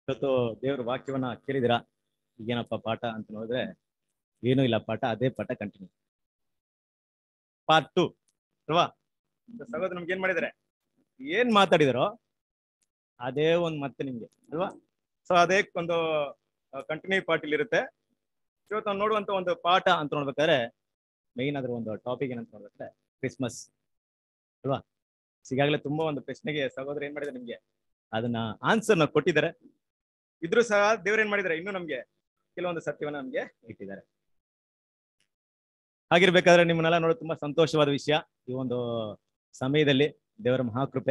ಇವತ್ತು ದೇವ್ರ ವಾಕ್ಯವನ್ನ ಕೇಳಿದಿರಾ ಏನಪ್ಪ ಪಾಠ ಅಂತ ನೋಡಿದ್ರೆ ಏನೂ ಇಲ್ಲ ಪಾಠ ಅದೇ ಪಾಠ ಕಂಟಿನ್ಯೂ ಪಾರ್ಟ್ ಟು ಅಲ್ವಾ ಸಹೋದರ ನಮ್ಗೆ ಏನ್ ಮಾಡಿದಾರೆ ಏನ್ ಮಾತಾಡಿದಾರೋ ಅದೇ ಒಂದ್ ಮತ್ತೆ ನಿಮ್ಗೆ ಅಲ್ವಾ ಸೊ ಅದೇ ಒಂದು ಕಂಟಿನ್ಯೂ ಪಾರ್ಟ್ ಇಲ್ಲಿ ಇರುತ್ತೆ ಇವತ್ತು ನಾವು ನೋಡುವಂತ ಒಂದು ಪಾಠ ಅಂತ ನೋಡ್ಬೇಕಾದ್ರೆ ಮೈನ್ ಅದ್ರ ಒಂದು ಟಾಪಿಕ್ ಏನಂತ ನೋಡ್ಬೇಕಾದ್ರೆ ಕ್ರಿಸ್ಮಸ್ ಅಲ್ವಾ ಈಗಾಗಲೇ ತುಂಬಾ ಒಂದು ಪ್ರಶ್ನೆಗೆ ಸಹೋದರ ಏನ್ ಮಾಡಿದಾರೆ ನಿಮ್ಗೆ ಅದನ್ನ ಆನ್ಸರ್ ನ ಕೊಟ್ಟಿದ್ದಾರೆ ಇದ್ರೂ ಸಹ ದೇವ್ರ ಏನ್ ಮಾಡಿದಾರೆ ಇನ್ನು ನಮ್ಗೆ ಕೆಲವೊಂದು ಸತ್ಯವನ್ನ ನಮ್ಗೆ ಇಟ್ಟಿದ್ದಾರೆ ಹಾಗಿರ್ಬೇಕಾದ್ರೆ ನಿಮ್ಮನ್ನೆಲ್ಲ ನೋಡೋದು ತುಂಬಾ ಸಂತೋಷವಾದ ವಿಷಯ ಈ ಒಂದು ಸಮಯದಲ್ಲಿ ದೇವರ ಮಹಾಕೃಪೆ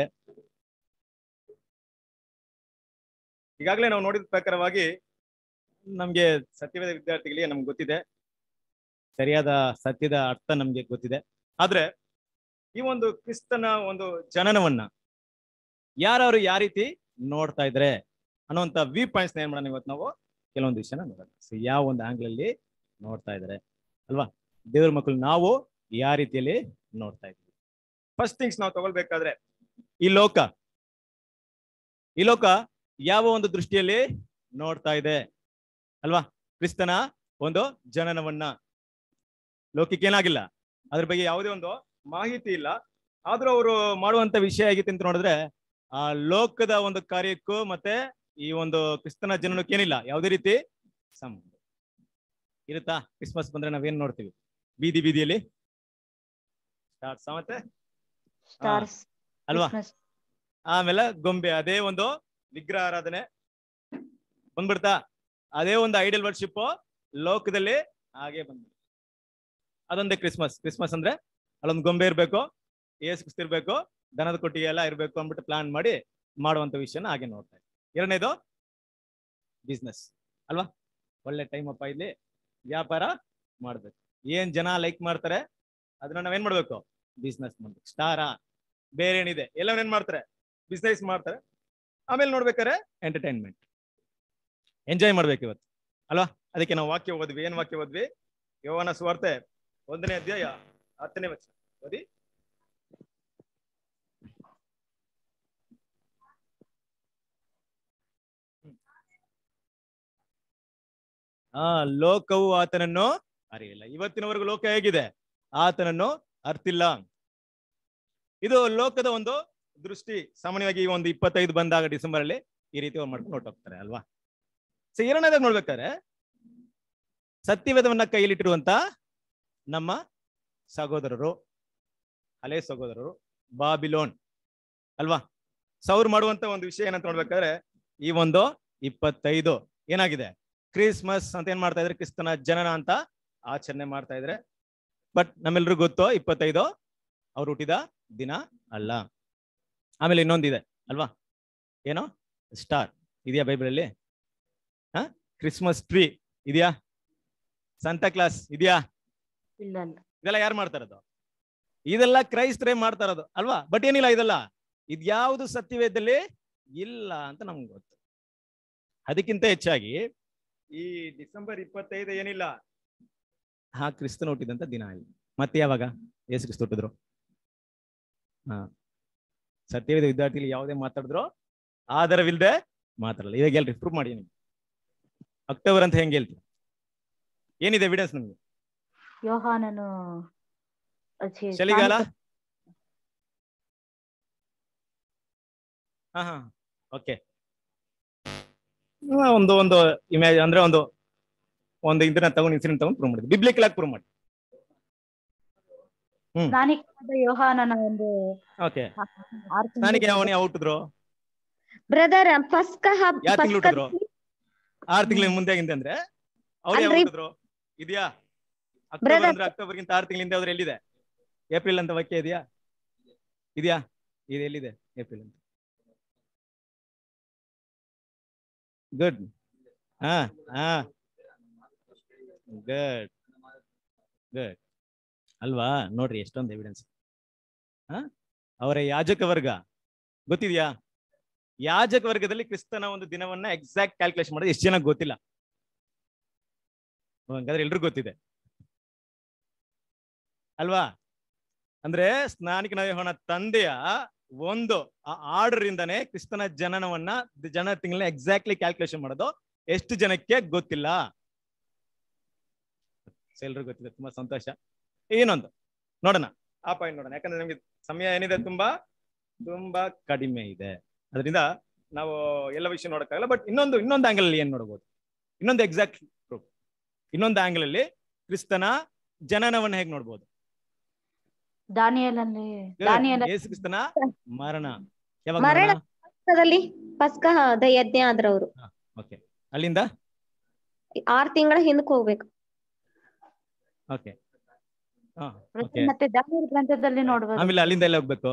ಈಗಾಗಲೇ ನಾವು ನೋಡಿದ ಪ್ರಕಾರವಾಗಿ ನಮ್ಗೆ ಸತ್ಯವೇದ ವಿದ್ಯಾರ್ಥಿಗಳಿಗೆ ನಮ್ಗೆ ಗೊತ್ತಿದೆ ಸರಿಯಾದ ಸತ್ಯದ ಅರ್ಥ ನಮ್ಗೆ ಗೊತ್ತಿದೆ ಆದ್ರೆ ಈ ಒಂದು ಕ್ರಿಸ್ತನ ಒಂದು ಜನನವನ್ನ ಯಾರು ಯಾವ ರೀತಿ ನೋಡ್ತಾ ಇದ್ರೆ ಅನ್ನುವಂತ ವ್ಯೂ ಪಾಯಿಂಟ್ಸ್ ಏನ್ ಮಾಡೋಣ ಇವತ್ತು ನಾವು ಕೆಲವೊಂದು ವಿಷಯನ ನೋಡೋಣ ಸೊ ಯಾವ ಒಂದು ಆಂಗಲ್ ಅಲ್ಲಿ ನೋಡ್ತಾ ಇದ್ದಾರೆ ಅಲ್ವಾ ದೇವ್ರ ಮಕ್ಕಳು ನಾವು ಯಾವ ರೀತಿಯಲ್ಲಿ ನೋಡ್ತಾ ಇದ್ದೀವಿ ಫಸ್ಟ್ ಥಿಂಗ್ಸ್ ನಾವು ತಗೊಳ್ಬೇಕಾದ್ರೆ ಈ ಲೋಕ ಈ ಲೋಕ ಯಾವ ಒಂದು ದೃಷ್ಟಿಯಲ್ಲಿ ನೋಡ್ತಾ ಇದೆ ಅಲ್ವಾ ಕ್ರಿಸ್ತನ ಒಂದು ಜನನವನ್ನ ಲೋಕಕ್ಕೆ ಏನಾಗಿಲ್ಲ ಅದ್ರ ಬಗ್ಗೆ ಯಾವುದೇ ಒಂದು ಮಾಹಿತಿ ಇಲ್ಲ ಆದ್ರೂ ಅವರು ಮಾಡುವಂತ ವಿಷಯ ಆಗಿತ್ತು ಅಂತ ನೋಡಿದ್ರೆ ಆ ಲೋಕದ ಒಂದು ಕಾರ್ಯಕ್ಕೂ ಮತ್ತೆ ಈ ಒಂದು ಕ್ರಿಸ್ತನ ಜನನಕ್ಕೆ ಏನಿಲ್ಲ ಯಾವುದೇ ರೀತಿ ಸಂಬಂಧ ಇರುತ್ತಾ ಕ್ರಿಸ್ಮಸ್ ಬಂದ್ರೆ ನಾವೇನ್ ನೋಡ್ತೀವಿ ಬೀದಿ ಬೀದಿಯಲ್ಲಿ ಸ್ಟಾರ್ಸ್ ಮತ್ತೆ ಸ್ಟಾರ್ಸ್ ಅಲ್ವಾ ಆಮೇಲೆ ಗೊಂಬೆ ಅದೇ ಒಂದು ವಿಗ್ರಹ ಆರಾಧನೆ ಬಂದ್ಬಿಡ್ತಾ ಅದೇ ಒಂದು ಐಡಲ್ ವರ್ಷಿಪ್ ಲೋಕದಲ್ಲಿ ಹಾಗೆ ಬಂದ್ಬಿಡ್ತು ಅದೊಂದೇ ಕ್ರಿಸ್ಮಸ್ ಕ್ರಿಸ್ಮಸ್ ಅಂದ್ರೆ ಅಲ್ಲೊಂದು ಗೊಂಬೆ ಇರ್ಬೇಕು ಏಸು ಇರ್ಬೇಕು ದನದ ಕೊಟ್ಟಿಗೆ ಎಲ್ಲ ಇರ್ಬೇಕು ಅಂದ್ಬಿಟ್ಟು ಪ್ಲಾನ್ ಮಾಡಿ ಮಾಡುವಂತ ವಿಷಯನ ಹಾಗೆ ನೋಡ್ತಾ ಇದ್ದೀವಿ ಎರಡನೇದು ಬಿಸ್ನೆಸ್ ಅಲ್ವಾ ಒಳ್ಳೆ ಟೈಮ್ ಅಪ್ಪ ಇಲ್ಲಿ ವ್ಯಾಪಾರ ಮಾಡ್ಬೇಕು ಏನ್ ಜನ ಲೈಕ್ ಮಾಡ್ತಾರೆ ಅದನ್ನ ನಾವೇನ್ ಮಾಡ್ಬೇಕು ಬಿಸ್ನೆಸ್ ಮಾಡ್ಬೇಕು ಸ್ಟಾರಾ ಬೇರೆ ಏನಿದೆ ಎಲ್ಲ ಏನ್ ಮಾಡ್ತಾರೆ ಬಿಸ್ನೆಸ್ ಮಾಡ್ತಾರೆ ಆಮೇಲೆ ನೋಡ್ಬೇಕಾರೆ ಎಂಟರ್ಟೈನ್ಮೆಂಟ್ ಎಂಜಾಯ್ ಮಾಡ್ಬೇಕು ಇವತ್ತು ಅಲ್ವಾ ಅದಕ್ಕೆ ನಾವು ವಾಕ್ಯ ಓದ್ವಿ ಏನ್ ವಾಕ್ಯ ಓದ್ವಿ ಯೋವನ ಸ್ವಾರ್ತೆ ಒಂದನೇ ಅಧ್ಯಾಯ ಹತ್ತನೇ ವಚನ ಓದಿ ಆ ಲೋಕವು ಆತನನ್ನು ಅರಿಯಿಲ್ಲ ಇವತ್ತಿನವರೆಗೂ ಲೋಕ ಹೇಗಿದೆ ಆತನನ್ನು ಅರ್ತಿಲ್ಲ ಇದು ಲೋಕದ ಒಂದು ದೃಷ್ಟಿ ಸಾಮಾನ್ಯವಾಗಿ ಈ ಒಂದು ಇಪ್ಪತ್ತೈದು ಬಂದಾಗ ಡಿಸೆಂಬರ್ ಅಲ್ಲಿ ಈ ರೀತಿ ಅವ್ರು ಮಾಡ್ಕೊಂಡು ಹೊರಟೋಗ್ತಾರೆ ಅಲ್ವಾ ಸೊ ಎರಡನೇದಾಗ ನೋಡ್ಬೇಕಾದ್ರೆ ಸತ್ಯವೇದವನ್ನ ಕೈಯಲ್ಲಿಟ್ಟಿರುವಂತ ನಮ್ಮ ಸಹೋದರರು ಹಳೆ ಸಹೋದರರು ಬಾಬಿಲೋನ್ ಅಲ್ವಾ ಸೊ ಅವ್ರು ಮಾಡುವಂತ ಒಂದು ವಿಷಯ ಏನಂತ ನೋಡ್ಬೇಕಾದ್ರೆ ಈ ಒಂದು ಇಪ್ಪತ್ತೈದು ಏನಾಗಿದೆ ಕ್ರಿಸ್ಮಸ್ ಅಂತ ಏನ್ ಮಾಡ್ತಾ ಇದ್ರೆ ಕ್ರಿಸ್ತನ ಜನನ ಅಂತ ಆಚರಣೆ ಮಾಡ್ತಾ ಇದ್ರೆ ಬಟ್ ನಮ್ಮೆಲ್ರಿಗೂ ಗೊತ್ತು ಇಪ್ಪತ್ತೈದು ಅವ್ರು ಹುಟ್ಟಿದ ದಿನ ಅಲ್ಲ ಆಮೇಲೆ ಇನ್ನೊಂದಿದೆ ಅಲ್ವಾ ಏನೋ ಸ್ಟಾರ್ ಇದೆಯಾ ಬೈಬಲಲ್ಲಿ ಹಾ ಕ್ರಿಸ್ಮಸ್ ಟ್ರೀ ಇದೆಯಾ ಸಂತಾ ಕ್ಲಾಸ್ ಇದೆಯಾ ಇಲ್ಲ ಇಲ್ಲ ಇದೆಲ್ಲ ಯಾರು ಮಾಡ್ತಾ ಇರೋದು ಇದೆಲ್ಲ ಕ್ರೈಸ್ತರೇ ಮಾಡ್ತಾ ಇರೋದು ಅಲ್ವಾ ಬಟ್ ಏನಿಲ್ಲ ಇದೆಲ್ಲ ಇದ್ಯಾವುದು ಸತ್ಯವೇದದಲ್ಲಿ ಇಲ್ಲ ಅಂತ ನಮ್ಗೆ ಗೊತ್ತು ಅದಕ್ಕಿಂತ ಹೆಚ್ಚಾಗಿ ಈ ಡಿಸೆಂಬರ್ ಇಪ್ಪತ್ತೈದು ಏನಿಲ್ಲ ಹಾ ಕ್ರಿಸ್ತನ ಹುಟ್ಟಿದಂತ ದಿನ ಇಲ್ಲ ಮತ್ತೆ ಯಾವಾಗ ಯೇಸು ಕ್ರಿಸ್ತ ಹುಟ್ಟಿದ್ರು ಹಾ ಸತ್ಯವೇದ ವಿದ್ಯಾರ್ಥಿಗಳು ಯಾವುದೇ ಮಾತಾಡಿದ್ರು ಆಧಾರವಿಲ್ಲದೆ ಮಾತಾಡಲ್ಲ ಇವಾಗ ಎಲ್ರಿ ಪ್ರೂವ್ ಮಾಡಿ ನೀವು ಅಕ್ಟೋಬರ್ ಅಂತ ಹೆಂಗೆ ಹೇಳ್ತೀವಿ ಏನಿದೆ ಎವಿಡೆನ್ಸ್ ನಮ್ಗೆ ಯೋಹಾನನು ಅಚ್ಚಿ- ಚಳಿಗಾಲ ಹಾ ಹಾ ಓಕೆ ಒಂದು ಒಂದು ಇಮೇಜ್ ಅಂದ್ರೆ ಒಂದು ಒಂದು ಇದನ್ನ ತಗೊಂಡು ಇನ್ಸಿಡೆಂಟ್ ತಗೊಂಡು ಪ್ರೂವ್ ಮಾಡಿದ್ವಿ ಬಿಬ್ಲಿಕಲ್ ಆಗಿ ಪ್ರೂವ್ ಮಾಡಿ ಸ್ನಾನಿಕನಾದ ಯೋಹಾನನ ಒಂದು ಓಕೆ ನನಗೆ ಅವನು ಯಾವ ಹುಟ್ಟಿದ್ರು ಬ್ರದರ್ ಪಸ್ಕ ಹಬ್ಬ ಯಾವ ತಿಂಗ್ಳು ಪಸ್ಕ ಹುಟ್ಟಿದ್ರು? ಆರು ತಿಂಗಳ ಮುಂದೆ ಆಗಿಂದ ಅಂದ್ರೆ ಅವ್ರು ಯಾವ ಅಲ್ರಿ. ಹುಟ್ಟಿದ್ರು ಇದೆಯಾ ಅಕ್ಟೋಬರ್ Brother. ಅಂದ್ರೆ ಅಕ್ಟೋಬರ್ಗಿಂತ ಆರು ತಿಂಗಳಿಂದ ಅವ್ರು ಎಲ್ಲಿದೆ ಏಪ್ರಿಲ್ ಅಂತ ವಾಕ್ಯ ಇದೆಯಾ ಇದೆಯಾ ಇದು ಎಲ್ಲಿದೆ ಏಪ್ರಿಲ್ ಅಂತ ಗುಡ್ ಹಾ ಹಾ ಗುಡ್ ಗುಡ್ ಅಲ್ವಾ ನೋಡ್ರಿ ಎಷ್ಟೊಂದು ಎವಿಡೆನ್ಸ್ ಹಾ ಅವರ ಯಾಜಕ ವರ್ಗ ಗೊತ್ತಿದ್ಯಾ ಯಾಜಕ ವರ್ಗದಲ್ಲಿ ಕ್ರಿಸ್ತನ ಒಂದು ದಿನವನ್ನ ಎಕ್ಸಾಕ್ಟ್ ಕ್ಯಾಲ್ಕುಲೇಷನ್ ಮಾಡೋದು ಎಷ್ಟು ಜನ ಗೊತ್ತಿಲ್ಲ ಹಂಗಾದ್ರೆ ಎಲ್ರಿಗೂ ಗೊತ್ತಿದೆ ಅಲ್ವಾ ಅಂದ್ರೆ ಸ್ನಾನಿಕನ ಯೋಹನ ತಂದೆಯ ಒಂದು ಆ ಆರ್ಡರ್ ಇಂದಾನೆ ಕ್ರಿಸ್ತನ ಜನನವನ್ನ ಜನ ತಿಂಗಳನ್ನ ಎಕ್ಸಾಕ್ಟ್ಲಿ ಕ್ಯಾಲ್ಕುಲೇಷನ್ ಮಾಡೋದು ಎಷ್ಟು ಜನಕ್ಕೆ ಗೊತ್ತಿಲ್ಲ ಎಲ್ರಿಗೂ ಗೊತ್ತಿದೆ ತುಂಬಾ ಸಂತೋಷ ಇನ್ನೊಂದು ನೋಡೋಣ ಆ ಪಾಯಿಂಟ್ ನೋಡೋಣ ಯಾಕಂದ್ರೆ ನಮ್ಗೆ ಸಮಯ ಏನಿದೆ ತುಂಬಾ ತುಂಬಾ ಕಡಿಮೆ ಇದೆ ಅದರಿಂದ ನಾವು ಎಲ್ಲ ವಿಷಯ ನೋಡಕ್ಕಾಗಲ್ಲ ಬಟ್ ಇನ್ನೊಂದು ಇನ್ನೊಂದು ಆಂಗಲ್ ಅಲ್ಲಿ ಏನ್ ನೋಡಬಹುದು ಇನ್ನೊಂದು ಎಕ್ಸಾಕ್ಟ್ ಪ್ರೂಫ್ ಇನ್ನೊಂದು ಆಂಗಲ್ ಅಲ್ಲಿ ಕ್ರಿಸ್ತನ ಜನನವನ್ನ ಹೇಗ್ ನೋಡ್ಬೋದು ದಾನಿಯಲಲ್ಲಿ ದಾನಿಯಲ ಯೇಸು ಕ್ರಿಸ್ತನ ಮರಣ ಯಾವಾಗ ಮರಣ. ಮರಣ ಪಸ್ಕದಲ್ಲಿ ಪಸ್ಕದ ಯಜ್ಞ ಆದ್ರ ಅವ್ರು ಓಕೆ ಅಲ್ಲಿಂದ ಆರ್ ತಿಂಗಳ ಹಿಂದಕ್ ಹೋಗ್ಬೇಕು ಓಕೆ ಹಾ ಓಕೆ ಮತ್ತೆ ದಾನಿಯಲ್ ಗ್ರಂಥದಲ್ಲಿ ನೋಡ್ಬೋದು ಆಮೇಲೆ ಅಲ್ಲಿಂದ ಎಲ್ಲ ಹೋಗ್ಬೇಕು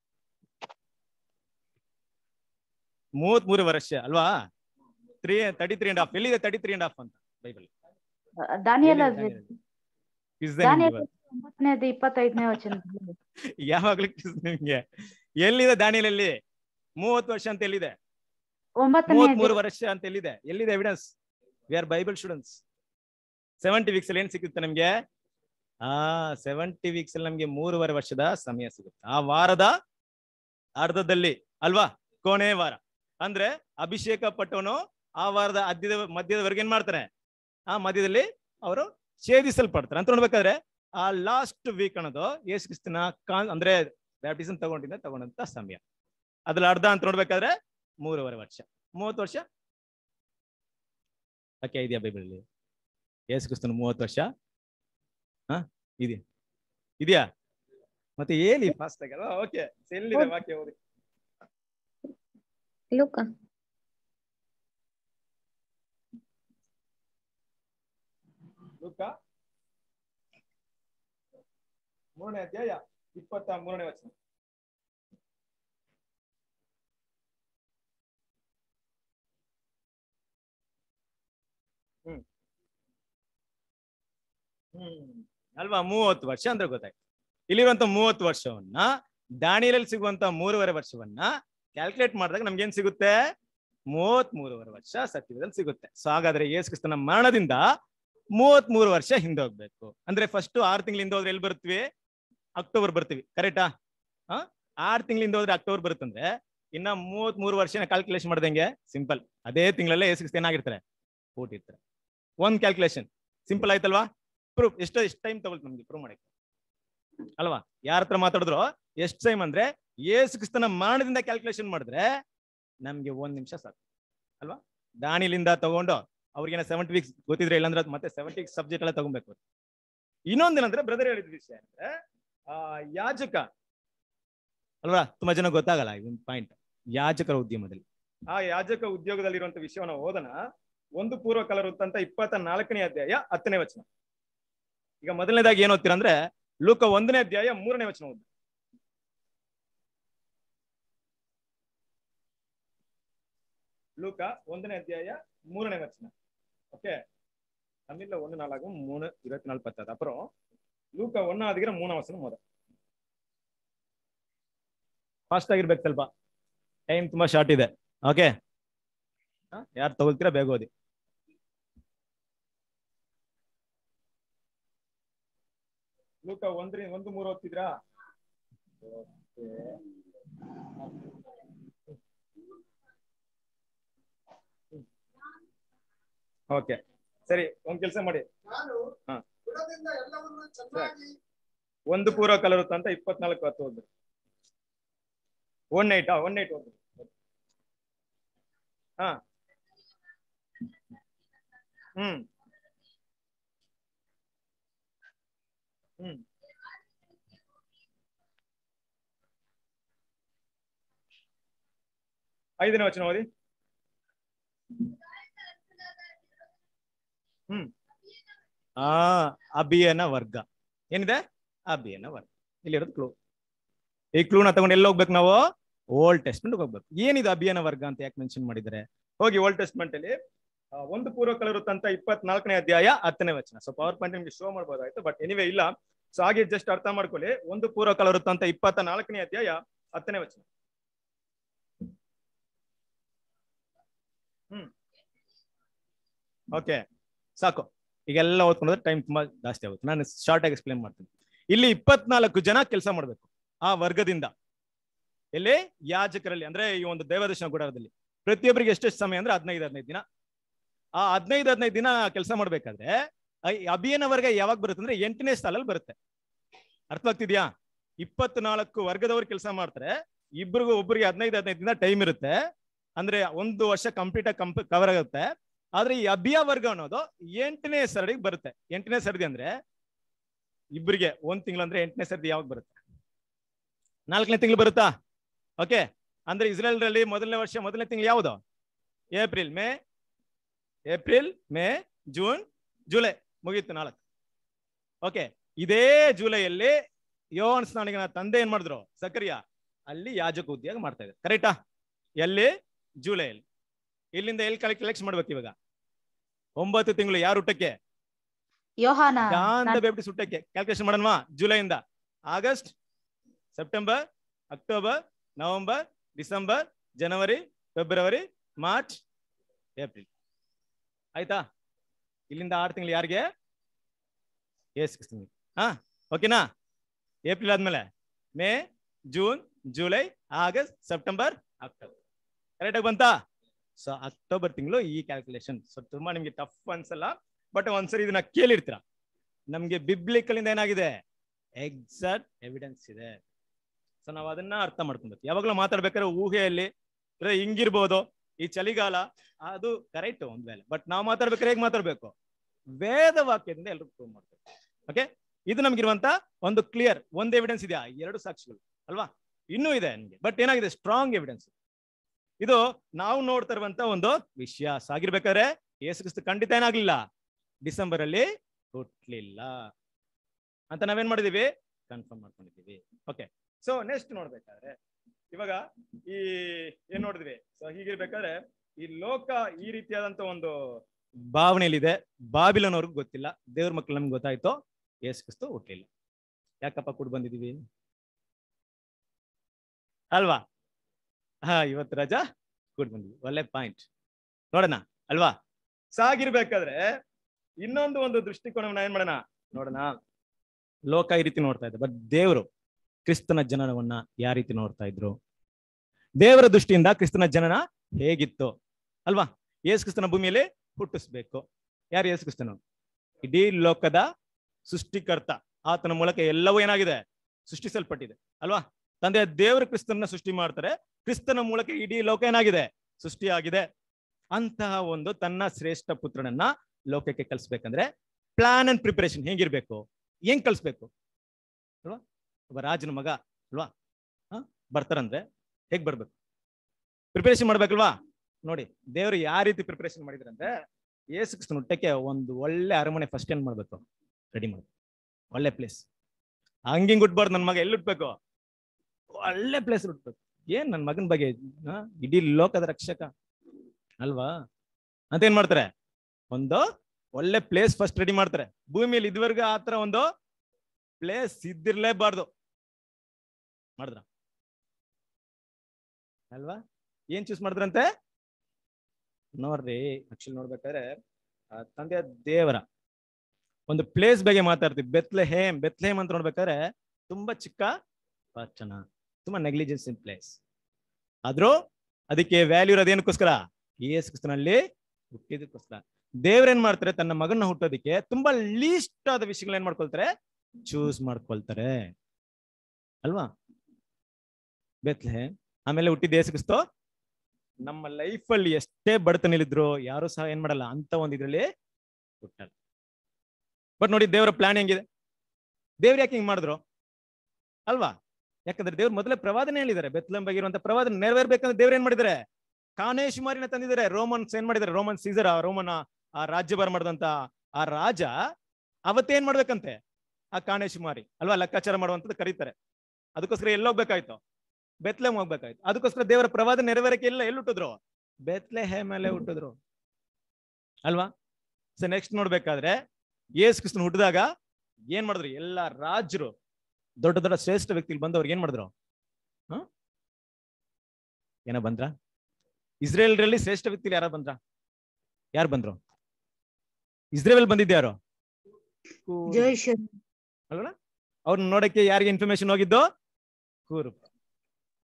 ಮೂವತ್ ಮೂರು ವರ್ಷ ಅಲ್ವಾ three thirty three and half ಎಲ್ಲಿದೆ ತರ್ಟಿ ತ್ರೀ ಅಂಡ್ ಹಾಫ್ ಅಂತ ಬೈಬಲ್ ದಾನಿಯಲ್ ದಾನಿಯಲ್ ಒಂಬತ್ತನೇದು ಇಪ್ಪತ್ತೈದನೇ ವಚನ ಯಾವಾಗ್ಲೂ quiz ನಿಮ್ಗೆ ಎಲ್ಲಿದೆ ದಾನಿಯಲ್ಲಿ ಮೂವತ್ತು ವರ್ಷ ಅಂತ ಎಲ್ಲಿದೆ ಒಂಬತ್ತನೇ ಮೂವತ್ ಮೂರು ವರ್ಷ ಅಂತ ಎಲ್ಲಿದೆ ಎಲ್ಲಿದೆ evidence we are Bible students seventy weeks ಅಲ್ಲಿ ಏನ್ ಸಿಗುತ್ತೆ ನಮ್ಗೆ ಆ ಸೆವೆಂಟಿ ವೀಕ್ಸ್ ಅಲ್ಲಿ ನಮ್ಗೆ ಮೂರುವರೆ ವರ್ಷದ ಸಮಯ ಸಿಗುತ್ತೆ ಆ ವಾರದ ಅರ್ಧದಲ್ಲಿ ಅಲ್ವಾ ಕೊನೆ ವಾರ ಅಂದ್ರೆ ಅಭಿಷೇಕ ಪಟ್ಟವನು ಆ ವಾರದ ಅದ್ಯದ ಮಧ್ಯದವರೆಗೆ ಏನ್ ಮಾಡ್ತಾರೆ ಆ ಮಧ್ಯದಲ್ಲಿ ಅವರು ಛೇದಿಸಲ್ಪಡ್ತಾರೆ ಅಂತ ನೋಡ್ಬೇಕಾದ್ರೆ ಆ ಲಾಸ್ಟ್ ವೀಕ್ ಅನ್ನೋದು ಯೇಸು ಕ್ರಿಸ್ತನ ಕಾನ್ ಅಂದ್ರೆ ಬ್ಯಾಪ್ಟಿಸಮ್ ತಗೊಂಡಿದ್ದ ತಗೊಂಡಂತ ಸಮಯ ಅದ್ರಲ್ಲಿ ಅರ್ಧ ಅಂತ ನೋಡ್ಬೇಕಾದ್ರೆ ಮೂರುವರೆ ವರ್ಷ ಮೂವತ್ತು ವರ್ಷ ಓಕೆ ಇದೆಯಾ ಬೈಬಲಲ್ಲಿ ಯೇಸು ಕ್ರಿಸ್ತನ ಮೂವತ್ತು ವರ್ಷ ಹಾ ಇದೆ ಇದೆಯಾ ಮತ್ತೆ ಹೇಳಿ ಫಾಸ್ಟ್ ಆಗಿ ಅಲ್ವಾ ಓಕೆ ಎಲ್ಲಿದೆ ವಾಕ್ಯ ಓದಿ ಲೂಕ ಲೂಕ ಮೂರನೇ ಅಧ್ಯಾಯ ಇಪ್ಪತ್ತ ಮೂರನೇ ವಚನ ಹ್ಮ್ ಹ್ಮ್ ಅಲ್ವಾ ಮೂವತ್ತು ವರ್ಷ ಅಂದ್ರೆ ಗೊತ್ತಾಯ್ತು ಇಲ್ಲಿರುವಂತ ಮೂವತ್ತು ವರ್ಷವನ್ನ ದಾಣಿಯಲ್ಲಿ ಸಿಗುವಂತ ಮೂರುವರೆ ವರ್ಷವನ್ನ ಕ್ಯಾಲ್ಕುಲೇಟ್ ಮಾಡಿದಾಗ ನಮ್ಗೆ ಏನ್ ಸಿಗುತ್ತೆ ಮೂವತ್ ಮೂರುವರೆ ವರ್ಷ ಸತ್ಯದಲ್ಲಿ ಸಿಗುತ್ತೆ ಸೊ ಹಾಗಾದ್ರೆ ಯೇಸು ಕ್ರಿಸ್ತನ ಮರಣದಿಂದ ಮೂವತ್ ಮೂರು ವರ್ಷ ಹಿಂದೆ ಹೋಗ್ಬೇಕು ಅಂದ್ರೆ ಫಸ್ಟ್ ಆರು ತಿಂಗಳಿಂದ ಹೋದ್ರೆ ಎಲ್ಲಿ ಬರ್ತೀವಿ ಅಕ್ಟೋಬರ್ ಬರ್ತೀವಿ ಕರೆಕ್ಟಾ ಹಾ ಆರು ತಿಂಗಳಿಂದ ಹೋದ್ರೆ ಅಕ್ಟೋಬರ್ ಬರುತ್ತಂದ್ರೆ ಇನ್ನ ಮೂವತ್ ಮೂರು ವರ್ಷನ ಕ್ಯಾಲ್ಕುಲೇಷನ್ ಮಾಡ್ದಂಗೆ ಸಿಂಪಲ್ ಅದೇ ತಿಂಗಳಲ್ಲೇ ಯೇಸು ಕ್ರಿಸ್ತ ಏನಾಗಿರ್ತಾರೆ ಹುಟ್ಟಿರ್ತಾರೆ ಒಂದ್ ಕ್ಯಾಲ್ಕುಲೇಷನ್ ಸಿಂಪಲ್ ಆಯ್ತಲ್ವಾ ಪ್ರೂಫ್ ಎಷ್ಟು ಎಷ್ಟು ಟೈಮ್ ತಗೊಳ್ತು ನಮ್ಗೆ ಪ್ರೂವ್ ಮಾಡಕ್ಕೆ ಅಲ್ವಾ ಯಾರ ಹತ್ರ ಮಾತಾಡಿದ್ರು ಎಷ್ಟು ಟೈಮ್ ಅಂದ್ರೆ ಯೇಸು ಕ್ರಿಸ್ತನ ಮರಣದಿಂದ ಕ್ಯಾಲ್ಕುಲೇಷನ್ ಮಾಡಿದ್ರೆ ನಮ್ಗೆ ಒಂದ್ ನಿಮಿಷ ಸಾಕು ಅಲ್ವಾ ದಾನಿಲಿಂದ ತಗೊಂಡು ಅವ್ರಿಗೇನ ಸೆವೆಂಟಿ ವೀಕ್ಸ್ ಗೊತ್ತಿದ್ರೆ ಇಲ್ಲಾಂದ್ರೆ ಅದ್ ಮತ್ತೆ ಸೆವೆಂಟಿ ಸಬ್ಜೆಕ್ಟ್ ಎಲ್ಲ ತಗೊಬೇಕು ಇನ್ನೊಂದೇನಂದ್ರೆ ಬ್ರದರ್ ಹೇಳಿದ ವಿಷಯ ಅಂದ್ರೆ ಆ ಯಾಜಕ ಅಲ್ವಾ ತುಂಬಾ ಜನ ಗೊತ್ತಾಗಲ್ಲ ಇದೊಂದು ಪಾಯಿಂಟ್ ಯಾಜಕರ ಉದ್ಯಮದಲ್ಲಿ ಆ ಯಾಜಕ ಉದ್ಯೋಗದಲ್ಲಿರುವಂತ ವಿಷಯವನ್ನ ಓದನ ಒಂದು ಪೂರ್ವ ಕಾಲ ವೃತ್ತ ಅಂತ ಇಪ್ಪತ್ತ ನಾಲ್ಕನೇ ಅಧ್ಯಾಯ ಹತ್ತನೇ ವಚನ ಈಗ ಮೊದಲನೇದಾಗಿ ಏನ್ ಓದ್ತೀರಾ ಅಂದ್ರೆ ಲೂಕ ಒಂದನೇ ಅಧ್ಯಾಯ ಮೂರನೇ ವಚನ ಓದ್ ಲೂಕ ಒಂದನೇ ಅಧ್ಯಾಯ மூணனை வச்சனம் ஓகே தமிழ்ல ஒண்ணு நாளாகும் மூணு இருபத்தி நாலு பத்தாது அப்புறம் ಲೂಕ ಒನ್ನಾದಿಗಿರ ಮೂನ ವಚನ ಮೊದ ಫಾಸ್ಟ್ ಆಗಿರ್ಬೇಕು ಸ್ವಲ್ಪ ಟೈಮ್ ತುಂಬಾ ಶಾರ್ಟ್ ಇದೆ ಓಕೆ ಯಾರು ತಗೊಳ್ತೀರಾ ಬೇಗ ಓದಿ ಲೂಕ ಒಂದ್ರಿ ಒಂದು ಮೂರು ಓದ್ತಿದ್ರಾ ಓಕೆ ಸರಿ ಒಂದ್ ಕೆಲಸ ಮಾಡಿ ನಾನು ಹಾ. ಬುಡದಿಂದ ಎಲ್ಲವನ್ನೂ ಚೆನ್ನಾಗಿ ಒಂದು ಪೂರ್ವ ಕಲರುತ್ತ ಅಂತ ಇಪ್ಪತ್ನಾಲ್ಕು ಹತ್ತು ಹೋದ್ರು ಒನ್ ನೈಟ್ ಒನ್ ನೈಟ್ ಹೋದ್ರು ಹಾ ಹ್ಮ್ ಹ್ಮ್ ಐದನೇ ವಚನ ಓದಿ ಹ್ಮ್ ಆ ಅಭಿಯನ ವರ್ಗ ಏನಿದೆ ಅಭಿಯನ ವರ್ಗ ಇಲ್ಲಿರೋದು ಕ್ಲೂ ಈ ಕ್ಲೂನ ತಗೊಂಡು ಎಲ್ಲಿ ಹೋಗ್ಬೇಕು ನಾವು ಓಲ್ಡ್ ಟೆಸ್ಟ್ಮೆಂಟ್ ಹೋಗ್ಬೇಕು ಏನಿದೆ ಅಭಿಯನ ವರ್ಗ ಅಂತ ಯಾಕೆ ಮೆನ್ಷನ್ ಮಾಡಿದ್ದಾರೆ ಹೋಗಿ ಓಲ್ಡ್ ಟೆಸ್ಟ್ಮೆಂಟ್ ಅಲ್ಲಿ ಆ, ಒಂದು ಪೂರ್ವ ಕಲರುತ್ತಂತ ಇಪ್ಪತ್ನಾಲ್ಕನೇ ಅಧ್ಯಾಯ ಹತ್ತನೇ ವಚನ ಸೊ ಪವರ್ ಪಾಯಿಂಟ್ ನಿಮ್ಗೆ ಶೋ ಮಾಡ್ಬೋದಾಯ್ತು ಬಟ್ ಎನಿವೆ ಇಲ್ಲ ಸೊ ಹಾಗೆ ಜಸ್ಟ್ ಅರ್ಥ ಮಾಡ್ಕೊಳ್ಳಿ ಒಂದು ಪೂರ್ವ ಕಲರುತ್ತಂತ ಇಪ್ಪತ್ತ ನಾಲ್ಕನೇ ಅಧ್ಯಾಯ ಹತ್ತನೇ ವಚನ ಹ್ಮ್ ಓಕೆ ಸಾಕು ಈಗೆಲ್ಲ ಓದ್ಕೊಂಡ್ರೆ ಟೈಮ್ ತುಂಬಾ ಜಾಸ್ತಿ ಆಗುತ್ತೆ ನಾನು ಶಾರ್ಟ್ ಆಗಿ ಎಕ್ಸ್ಪ್ಲೇನ್ ಮಾಡ್ತೀನಿ ಇಲ್ಲಿ ಇಪ್ಪತ್ನಾಲ್ಕು ಜನ ಕೆಲಸ ಮಾಡ್ಬೇಕು ಆ ವರ್ಗದಿಂದ ಎಲ್ಲಿ ಯಾಜಕರಲ್ಲಿ ಅಂದ್ರೆ ಈ ಒಂದು ದೇವದರ್ಶನ ಗುಡಾರದಲ್ಲಿ ಪ್ರತಿಯೊಬ್ಬರಿಗೆ ಎಷ್ಟೆಷ್ಟು ಸಮಯ ಅಂದ್ರೆ ಹದಿನೈದು ಹದಿನೈದು ದಿನ ಆ ಹದಿನೈದು ಹದಿನೈದು ದಿನ ಕೆಲಸ ಮಾಡ್ಬೇಕಾದ್ರೆ ಆ ಈ ಅಭಿಯಾನ ವರ್ಗ ಯಾವಾಗ ಬರುತ್ತೆ ಅಂದ್ರೆ ಎಂಟನೇ ಸಾಲಲ್ಲಿ ಬರುತ್ತೆ ಅರ್ಥವಾಗ್ತಿದ್ಯಾ ಇಪ್ಪತ್ನಾಲ್ಕು ವರ್ಗದವ್ರು ಕೆಲಸ ಮಾಡ್ತಾರೆ ಇಬ್ರಿಗೂ ಒಬ್ರಿಗೆ ಹದಿನೈದು ಹದಿನೈದು ದಿನ ಟೈಮ್ ಇರುತ್ತೆ ಅಂದ್ರೆ ಒಂದು ವರ್ಷ ಕಂಪ್ಲೀಟ್ ಆಗಿ ಕಂಪ್ ಕವರ್ ಆಗುತ್ತೆ ಆದ್ರೆ ಈ ಅಭಿಯ ವರ್ಗ ಅನ್ನೋದು ಎಂಟನೇ ಸರಡಿಗೆ ಬರುತ್ತೆ ಎಂಟನೇ ಸರದಿ ಅಂದ್ರೆ ಇಬ್ಬರಿಗೆ ಒಂದ್ ತಿಂಗಳು ಅಂದ್ರೆ ಎಂಟನೇ ಸರದಿ ಯಾವಾಗ ಬರುತ್ತೆ ನಾಲ್ಕನೇ ತಿಂಗಳು ಬರುತ್ತಾ ಓಕೆ ಅಂದ್ರೆ ಇಸ್ರೇಲ್ ರಲ್ಲಿ ಮೊದಲನೇ ವರ್ಷ ಮೊದಲನೇ ತಿಂಗಳು ಯಾವುದು April May April May June July ಮುಗೀತು ನಾಲ್ಕು ಓಕೆ ಇದೇ ಜುಲೈಯಲ್ಲಿ ಯೋನ್ ಸ್ನಾನಿಗನ ತಂದೆ ಏನ್ ಮಾಡಿದ್ರು ಸಕ್ರಿಯ ಅಲ್ಲಿ ಯಾಜಕ ಉದ್ಯೋಗ ಮಾಡ್ತಾ ಇದ್ದಾರೆ ಕರೆಕ್ಟಾ ಎಲ್ಲಿ ಜುಲೈಯಲ್ಲಿ ಇಲ್ಲಿಂದ ಎಲ್ಲಿ ಕಲೆಕ್ಟ್ ಮಾಡ್ಬೇಕು ಇವಾಗ ಒಂಬತ್ತು ತಿಂಗಳು ಯಾರು ಊಟಕ್ಕೆ ಯೋಹಾನ ಶಾಂತ ನಾನ್- ಬೇಬಿಟಿ ಸುಟ್ಟಕ್ಕೆ ಕ್ಯಾಲ್ಕುಲೇಷನ್ ಮಾಡೋಣವಾ ಜುಲೈಯಿಂದ August September October November December January February March April ಆಯ್ತಾ ಇಲ್ಲಿಂದ ಆರು ತಿಂಗಳು ಯಾರಿಗೆ ಏಸ್ ತಿಂಗಳು ಹಾ ಓಕೆನಾ ಏಪ್ರಿಲ್ ಆದ್ಮೇಲೆ May June July August September October ಕರೆಕ್ಟಾಗಿ ಬಂತಾ ಸೊ ಅಕ್ಟೋಬರ್ ತಿಂಗಳು ಈ ಕ್ಯಾಲ್ಕುಲೇಷನ್ ಸೊ ತುಂಬಾ ನಿಮ್ಗೆ ಟಫ್ ಅನ್ಸಲ್ಲ ಬಟ್ ಒಂದ್ಸರಿ ಇದನ್ನ ಕೇಳಿರ್ತೀರ ನಮ್ಗೆ ಬಿಬ್ಲಿಕಲ್ ಇಂದ ಏನಾಗಿದೆ ಎಕ್ಸಾಕ್ಟ್ ಎವಿಡೆನ್ಸ್ ಇದೆ ಸೊ ನಾವು ಅದನ್ನ ಅರ್ಥ ಮಾಡ್ಕೊಬೇಕು ಯಾವಾಗಲೂ ಮಾತಾಡ್ಬೇಕಾದ್ರೆ ಊಹೆಯಲ್ಲಿ ಅಂದ್ರೆ ಹಿಂಗಿರ್ಬೋದು ಈ ಚಳಿಗಾಲ ಅದು ಕರೆಕ್ಟ್ ಒಂದ್ ವೇಳೆ ಬಟ್ ನಾವು ಮಾತಾಡ್ಬೇಕಾದ್ರೆ ಹೇಗೆ ಮಾತಾಡ್ಬೇಕು ವೇದ ವಾಕ್ಯದಿಂದ ಎಲ್ರು ಪ್ರೂವ್ ಮಾಡ್ಬೇಕು ಓಕೆ ಇದು ನಮ್ಗಿರುವಂತ ಒಂದು ಕ್ಲಿಯರ್ ಒಂದ್ ಎವಿಡೆನ್ಸ್ ಇದೆಯಾ ಎರಡು ಸಾಕ್ಷಿಗಳು ಅಲ್ವಾ ಇನ್ನೂ ಇದೆ ನಿಮ್ಗೆ ಬಟ್ ಏನಾಗಿದೆ ಸ್ಟ್ರಾಂಗ್ ಎವಿಡೆನ್ಸ್ ಇದು ನಾವು ನೋಡ್ತಾ ಇರುವಂತ ಒಂದು ವಿಷಯ ಸಾಗಿರ್ಬೇಕಾದ್ರೆ ಯೇಸು ಕ್ರಿಸ್ತ ಖಂಡಿತ ಏನಾಗ್ಲಿಲ್ಲ ಡಿಸೆಂಬರ್ ಅಲ್ಲಿ ಹುಟ್ಲಿಲ್ಲ ಅಂತ ನಾವೇನ್ ಮಾಡಿದೀವಿ ಕನ್ಫರ್ಮ್ ಮಾಡ್ಕೊಂಡಿದೀವಿ ಓಕೆ ಸೊ ನೆಕ್ಸ್ಟ್ ನೋಡ್ಬೇಕಾದ್ರೆ ಇವಾಗ ಈ ಏನ್ ನೋಡಿದ್ವಿ ಸೊ ಹೀಗಿರ್ಬೇಕಾದ್ರೆ ಈ ಲೋಕ ಈ ರೀತಿಯಾದಂತ ಒಂದು ಭಾವನೆಯಲ್ಲಿದೆ ಬಾಬಿಲನ್ ಅವ್ರಿಗೆ ಗೊತ್ತಿಲ್ಲ ದೇವ್ರ ಮಕ್ಳು ನಮ್ಗೆ ಗೊತ್ತಾಯ್ತು ಯೇಸು ಕ್ರಿಸ್ತು ಹುಟ್ಲಿಲ್ಲ ಯಾಕಪ್ಪ ಕೂಡ ಬಂದಿದೀವಿ ಅಲ್ವಾ ಹಾ ಇವತ್ತು ರಜಾ ಕೂಡ ಬಂದಿದ್ವಿ ಒಳ್ಳೆ ಪಾಯಿಂಟ್ ನೋಡೋಣ ಅಲ್ವಾ ಸಾಗಿರ್ಬೇಕಾದ್ರೆ ಇನ್ನೊಂದು ಒಂದು ದೃಷ್ಟಿಕೋನವನ್ನ ಏನ್ ಮಾಡೋಣ ನೋಡೋಣ ಲೋಕ ಈ ರೀತಿ ನೋಡ್ತಾ ಇದೆ ಬಟ್ ದೇವರು ಕ್ರಿಸ್ತನ ಜನನವನ್ನ ಯಾವ ರೀತಿ ನೋಡ್ತಾ ಇದ್ರು ದೇವರ ದೃಷ್ಟಿಯಿಂದ ಕ್ರಿಸ್ತನ ಜನನ ಹೇಗಿತ್ತು ಅಲ್ವಾ ಯೇಸು ಕ್ರಿಸ್ತನ ಭೂಮಿಯಲ್ಲಿ ಹುಟ್ಟಿಸ್ಬೇಕು ಯಾರು ಯೇಸು ಕ್ರಿಸ್ತನು ಇಡೀ ಲೋಕದ ಸೃಷ್ಟಿಕರ್ತ ಆತನ ಮೂಲಕ ಎಲ್ಲವೂ ಏನಾಗಿದೆ ಸೃಷ್ಟಿಸಲ್ಪಟ್ಟಿದೆ ಅಲ್ವಾ ತಂದೆ ದೇವರ ಕ್ರಿಸ್ತನ ಸೃಷ್ಟಿ ಮಾಡ್ತಾರೆ ಕ್ರಿಸ್ತನ ಮೂಲಕ ಇಡೀ ಲೋಕ ಏನಾಗಿದೆ ಸೃಷ್ಟಿಯಾಗಿದೆ ಅಂತಹ ಒಂದು ತನ್ನ ಶ್ರೇಷ್ಠ ಪುತ್ರನನ್ನ ಲೋಕಕ್ಕೆ ಕಲಿಸ್ಬೇಕಂದ್ರೆ ಪ್ಲಾನ್ ಅಂಡ್ ಪ್ರಿಪರೇಷನ್ ಹೇಗಿರ್ಬೇಕು ಹೆಂಗ್ ಕಲಿಸ್ಬೇಕು ಅಲ್ವಾ ಒಬ್ಬ ರಾಜನ ಮಗ ಅಲ್ವಾ ಹ ಬರ್ತಾರಂದ್ರೆ ಹೇಗ್ ಬರ್ಬೇಕು ಪ್ರಿಪರೇಷನ್ ಮಾಡ್ಬೇಕಲ್ವಾ ನೋಡಿ ದೇವರು ಯಾವ ರೀತಿ ಪ್ರಿಪರೇಷನ್ ಮಾಡಿದ್ರಂದ್ರೆ ಏಸು ಕ್ರಿಸ್ತನ ಹುಟ್ಟಕ್ಕೆ ಒಂದು ಒಳ್ಳೆ ಅರಮನೆ ಫಸ್ಟ್ ಏನ್ ಮಾಡ್ಬೇಕು ರೆಡಿ ಮಾಡ್ಬೇಕು ಒಳ್ಳೆ ಪ್ಲೇಸ್ ಹಂಗಿಂಗ್ ಹುಟ್ಬಾರ್ದು ನನ್ನ ಮಗ ಎಲ್ಲಿ ಹುಟ್ಬೇಕು ಒಳ್ಳೆ ಪ್ಲೇಸ್ ಹುಟ್ಬೇಕು ಏನ್ ನನ್ನ ಮಗನ ಬಗ್ಗೆ ಹ? ಇಡೀ ಲೋಕದ ರಕ್ಷಕ ಅಲ್ವಾ ಅಂತ ಏನ್ ಮಾಡ್ತಾರೆ ಒಂದು ಒಳ್ಳೆ ಪ್ಲೇಸ್ ಫಸ್ಟ್ ರೆಡಿ ಮಾಡ್ತಾರೆ ಭೂಮಿಯಲ್ಲಿ ಇದುವರೆಗೂ ಆತರ ಒಂದು ಪ್ಲೇಸ್ ಇದ್ದಿರ್ಲೇಬಾರ್ದು ಮಾಡಿದ್ರ ಅಲ್ವಾ ಏನ್ ಚೂಸ್ ಮಾಡಿದ್ರಂತೆ ನೋಡ್ರಿ ಆಕ್ಚುಲಿ ನೋಡ್ಬೇಕಾದ್ರೆ ಆ ತಂದೆಯ ದೇವರ ಒಂದು ಪ್ಲೇಸ್ ಬಗ್ಗೆ ಮಾತಾಡ್ತೀವಿ ಬೆತ್ಲೆ ಹೇಮ್ ಬೆತ್ಲೆ ಹೇಮ್ ಅಂತ ನೋಡ್ಬೇಕಾದ್ರೆ ತುಂಬಾ ಚಿಕ್ಕ ಪಟ್ಟಣ ತುಂಬಾ ನೆಗ್ಲಿಜೆನ್ಸ್ ಇನ್ ಪ್ಲೇಸ್ ಆದ್ರೂ ಅದಕ್ಕೆ ವ್ಯಾಲ್ಯೂ ಇರೋದೇನಕ್ಕೋಸ್ಕರ ಯೇಸು ಕ್ರಿಸ್ತನಲ್ಲಿ ಹುಟ್ಟಿದಕ್ಕೋಸ್ಕರ ದೇವ್ರೇನ್ ಮಾಡ್ತಾರೆ ತನ್ನ ಮಗನ ಹುಟ್ಟೋದಕ್ಕೆ ತುಂಬಾ ಲೀಸ್ಟ್ ಆದ ವಿಷಯಗಳನ್ನ ಏನ್ ಮಾಡ್ಕೊಳ್ತಾರೆ ಚೂಸ್ ಮಾಡ್ಕೊಳ್ತಾರೆ ಅಲ್ವಾ ಬೆತ್ಲೆ ಆಮೇಲೆ ಹುಟ್ಟಿದ ಯೇಸು ಕ್ರಿಸ್ತು ನಮ್ಮ ಲೈಫ್ ಅಲ್ಲಿ ಎಷ್ಟೇ ಬಡತನಲ್ಲಿದ್ರು ಯಾರು ಸಹ ಏನ್ ಮಾಡಲ್ಲ ಅಂತ ಒಂದ್ ಇದ್ರಲ್ಲಿ ಹುಟ್ಟಲ್ಲ ಬಟ್ ನೋಡಿ ದೇವರ ಪ್ಲಾನ್ ಹೆಂಗಿದೆ ದೇವ್ರು ಯಾಕೆ ಹಿಂಗ್ ಮಾಡಿದ್ರು ಅಲ್ವಾ ಯಾಕಂದ್ರೆ ದೇವ್ರು ಮೊದಲೇ ಪ್ರವಾದನೆ ಹೇಳಿದ್ದಾರೆ ಬೆತ್ಲಂ ಬಗ್ಗೆ ಇರುವಂತ ಪ್ರವಾದನೆ ನೆರವೇರ್ಬೇಕಂದ್ರೆ ದೇವ್ರು ಏನ್ ಮಾಡಿದ್ದಾರೆ ಕಾನೇಶುಮಾರಿನ ತಂದಿದ್ದಾರೆ ರೋಮನ್ಸ್ ಏನ್ ಮಾಡಿದ್ದಾರೆ ರೋಮನ್ ಸೀಸರ್ ಆ ರೋಮನ್ ಆ ರಾಜ್ಯಭಾರ ಮಾಡಿದಂತ ಆ ರಾಜ ಅವತ್ತೇನ್ ಮಾಡ್ಬೇಕಂತೆ ಆ ಕಾಣೇಶುಮಾರಿ ಅಲ್ವಾ ಲೆಕ್ಕಾಚಾರ ಮಾಡುವಂತದ್ದು ಕರೀತಾರೆ ಅದಕ್ಕೋಸ್ಕರ ಎಲ್ಲಿ ಹೋಗ್ಬೇಕಾಯ್ತು ಬೆತ್ಲೆಮ್ ಹೋಗ್ಬೇಕಾಯ್ತು ಅದಕ್ಕೋಸ್ಕರ ದೇವರ ಪ್ರವಾದ ನೆರವೇರಕ್ಕೆ ಎಲ್ಲ ಎಲ್ಲಿ ಹುಟ್ಟಿದ್ರು ಬೆತ್ಲೆ ಹೇ ಮೇಲೆ ಹುಟ್ಟಿದ್ರು ಅಲ್ವಾ ಸೊ ನೆಕ್ಸ್ಟ್ ನೋಡ್ಬೇಕಾದ್ರೆ ಯೇಸು ಕ್ರಿಸ್ತನ್ ಹುಟ್ಟಿದಾಗ ಏನ್ ಮಾಡಿದ್ರು ಎಲ್ಲಾ ರಾಜರು ದೊಡ್ಡ ದೊಡ್ಡ ಶ್ರೇಷ್ಠ ವ್ಯಕ್ತಿಗಳು ಬಂದವ್ರಿಗೆ ಏನ್ ಮಾಡಿದ್ರು ಹ ಏನೋ ಬಂದ್ರ ಇಸ್ರೇಲ್ರಲ್ಲಿ ಶ್ರೇಷ್ಠ ವ್ಯಕ್ತಿಗಳು ಯಾರು ಬಂದ್ರ ಯಾರು ಬಂದ್ರು ಇಸ್ರೇಲ್ ಬಂದಿದ್ಯಾರು ಜೋಯಿಶ್ವರ್ ಅಲ್ವಾ ಅವ್ರನ್ನ ನೋಡಕ್ಕೆ ಯಾರಿಗೆ ಇನ್ಫಾರ್ಮೇಶನ್ ಹೋಗಿದ್ದು ಕೂರು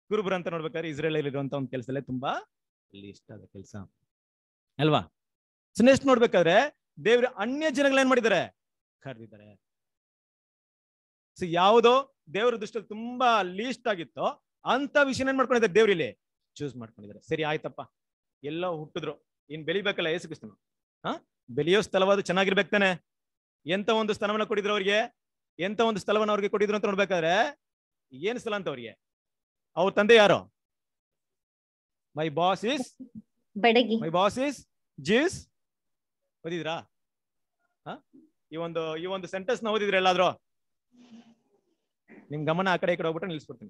ಕುರುಬರು ಅಂತ ನೋಡ್ಬೇಕಾದ್ರೆ ಇಸ್ರೇಲ್ ಇರುವಂತ ಒಂದು ಕೆಲಸದಲ್ಲೇ ತುಂಬಾ ಇಲ್ಲಿ ಇಷ್ಟ ಆದ ಕೆಲಸ ಅಲ್ವಾ ಸೊ ನೆಕ್ಸ್ಟ್ ನೋಡ್ಬೇಕಾದ್ರೆ ದೇವ್ರ ಅನ್ಯ ಜನಗಳು ಏನ್ ಮಾಡಿದ್ದಾರೆ ಕರೆದಿದ್ದಾರೆ ಸೊ ಯಾವುದೋ ದೇವರ ದೃಷ್ಟಿಯಲ್ಲಿ ತುಂಬಾ ಲೀಸ್ಟ್ ಆಗಿತ್ತೋ ಅಂತ ವಿಷಯ ಏನ್ ಮಾಡ್ಕೊಂಡಿದ್ದಾರೆ ದೇವ್ರಿಲ್ಲಿ ಚೂಸ್ ಮಾಡ್ಕೊಂಡಿದ್ದಾರೆ ಸರಿ ಆಯ್ತಪ್ಪ ಎಲ್ಲೋ ಹುಟ್ಟಿದ್ರು ಇನ್ ಬೆಳಿಬೇಕಲ್ಲ ಏಸು ಕ್ರಿಸ್ತನು ಹಾ ಬೆಳೆಯೋ ಸ್ಥಳವಾದ ಚೆನ್ನಾಗಿರ್ಬೇಕು ತಾನೆ ಎಂತ ಒಂದು ಸ್ಥಳವನ್ನ ಕೊಡಿದ್ರು ಅವ್ರಿಗೆ ಎಂತ ಒಂದು ಸ್ಥಳವನ್ನ ಅವ್ರಿಗೆ ಕೊಟ್ಟಿದ್ರು ಅಂತ ನೋಡ್ಬೇಕಾದ್ರೆ ಏನ್ ಸ್ಥಳ ಅಂತ ಅವ್ರಿಗೆ ಅವ್ರ ತಂದೆ ಯಾರು ಮೈ ಬಾಸ್ ಇಸ್ ಬೆಡಗಿ ಮೈ ಬಾಸ್ ಇಸ್ ಜೀಸ್ ಓದಿದ್ರಾ ಹ? ಈ ಒಂದು ಈ ಒಂದು ಸೆಂಟೆನ್ಸ್ ನ ಓದಿದ್ರೆ ಎಲ್ಲಾದ್ರೂ ನಿಮ್ ಗಮನ ಆ ಕಡೆ ಈ ಕಡೆ ಹೋಗ್ಬಿಟ್ಟು ನಿಲ್ಸ್ಬಿಡ್ತೀನಿ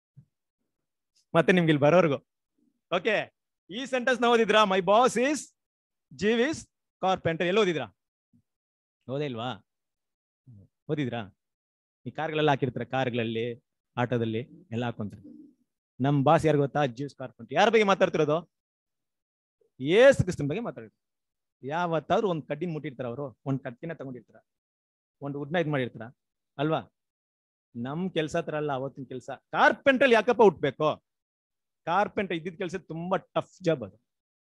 ಮತ್ತೆ ನಿಮ್ಗೆ ಇಲ್ಲಿ ಬರೋರ್ಗು ಓಕೆ ಈ ಸೆಂಟೆನ್ಸ್ ನ ಓದಿದ್ರಾ my boss is Jesus carpenter ಎಲ್ಲಿ ಓದಿದ್ರಾ ಓದೇ ಇಲ್ವಾ ಓದಿದ್ರಾ ಈ ಕಾರ್ಗಳೆಲ್ಲ ಹಾಕಿರ್ತಾರೆ ಕಾರ್ಗಳಲ್ಲಿ ಆಟೋದಲ್ಲಿ ಎಲ್ಲ ಹಾಕೊಂತಾರೆ ನಮ್ ಬಾಸ್ ಯಾರು ಗೊತ್ತಾ ಜೀವ್ಸ್ ಕಾರ್ಪೆಂಟರ್ ಯಾರ ಬಗ್ಗೆ ಮಾತಾಡ್ತಿರೋದು ಏಸು ಕ್ರಿಸ್ತನ್ ಬಗ್ಗೆ ಮಾತಾಡಿದ್ರು ಯಾವತ್ತಾದ್ರೂ ಒಂದ್ ಕಡ್ಡಿನ ಮುಟ್ಟಿರ್ತಾರ ಅವರು ಒಂದ್ ಕತ್ತಿನ ತಗೊಂಡಿರ್ತಾರ ಒಂದ್ ಉದ್ನ ಇದ್ ಮಾಡಿರ್ತಾರ ಅಲ್ವಾ ನಮ್ ಕೆಲ್ಸ ತರ ಅಲ್ಲ ಅವತ್ತಿನ ಕೆಲ್ಸ ಕಾರ್ಪೆಂಟ್ರಲ್ಲಿ ಯಾಕಪ್ಪ ಹುಟ್ಬೇಕು ಕಾರ್ಪೆಂಟರ್ ಇದ್ದಿದ್ ಕೆಲ್ಸ ತುಂಬಾ ಟಫ್ ಜಾಬ್ ಅದು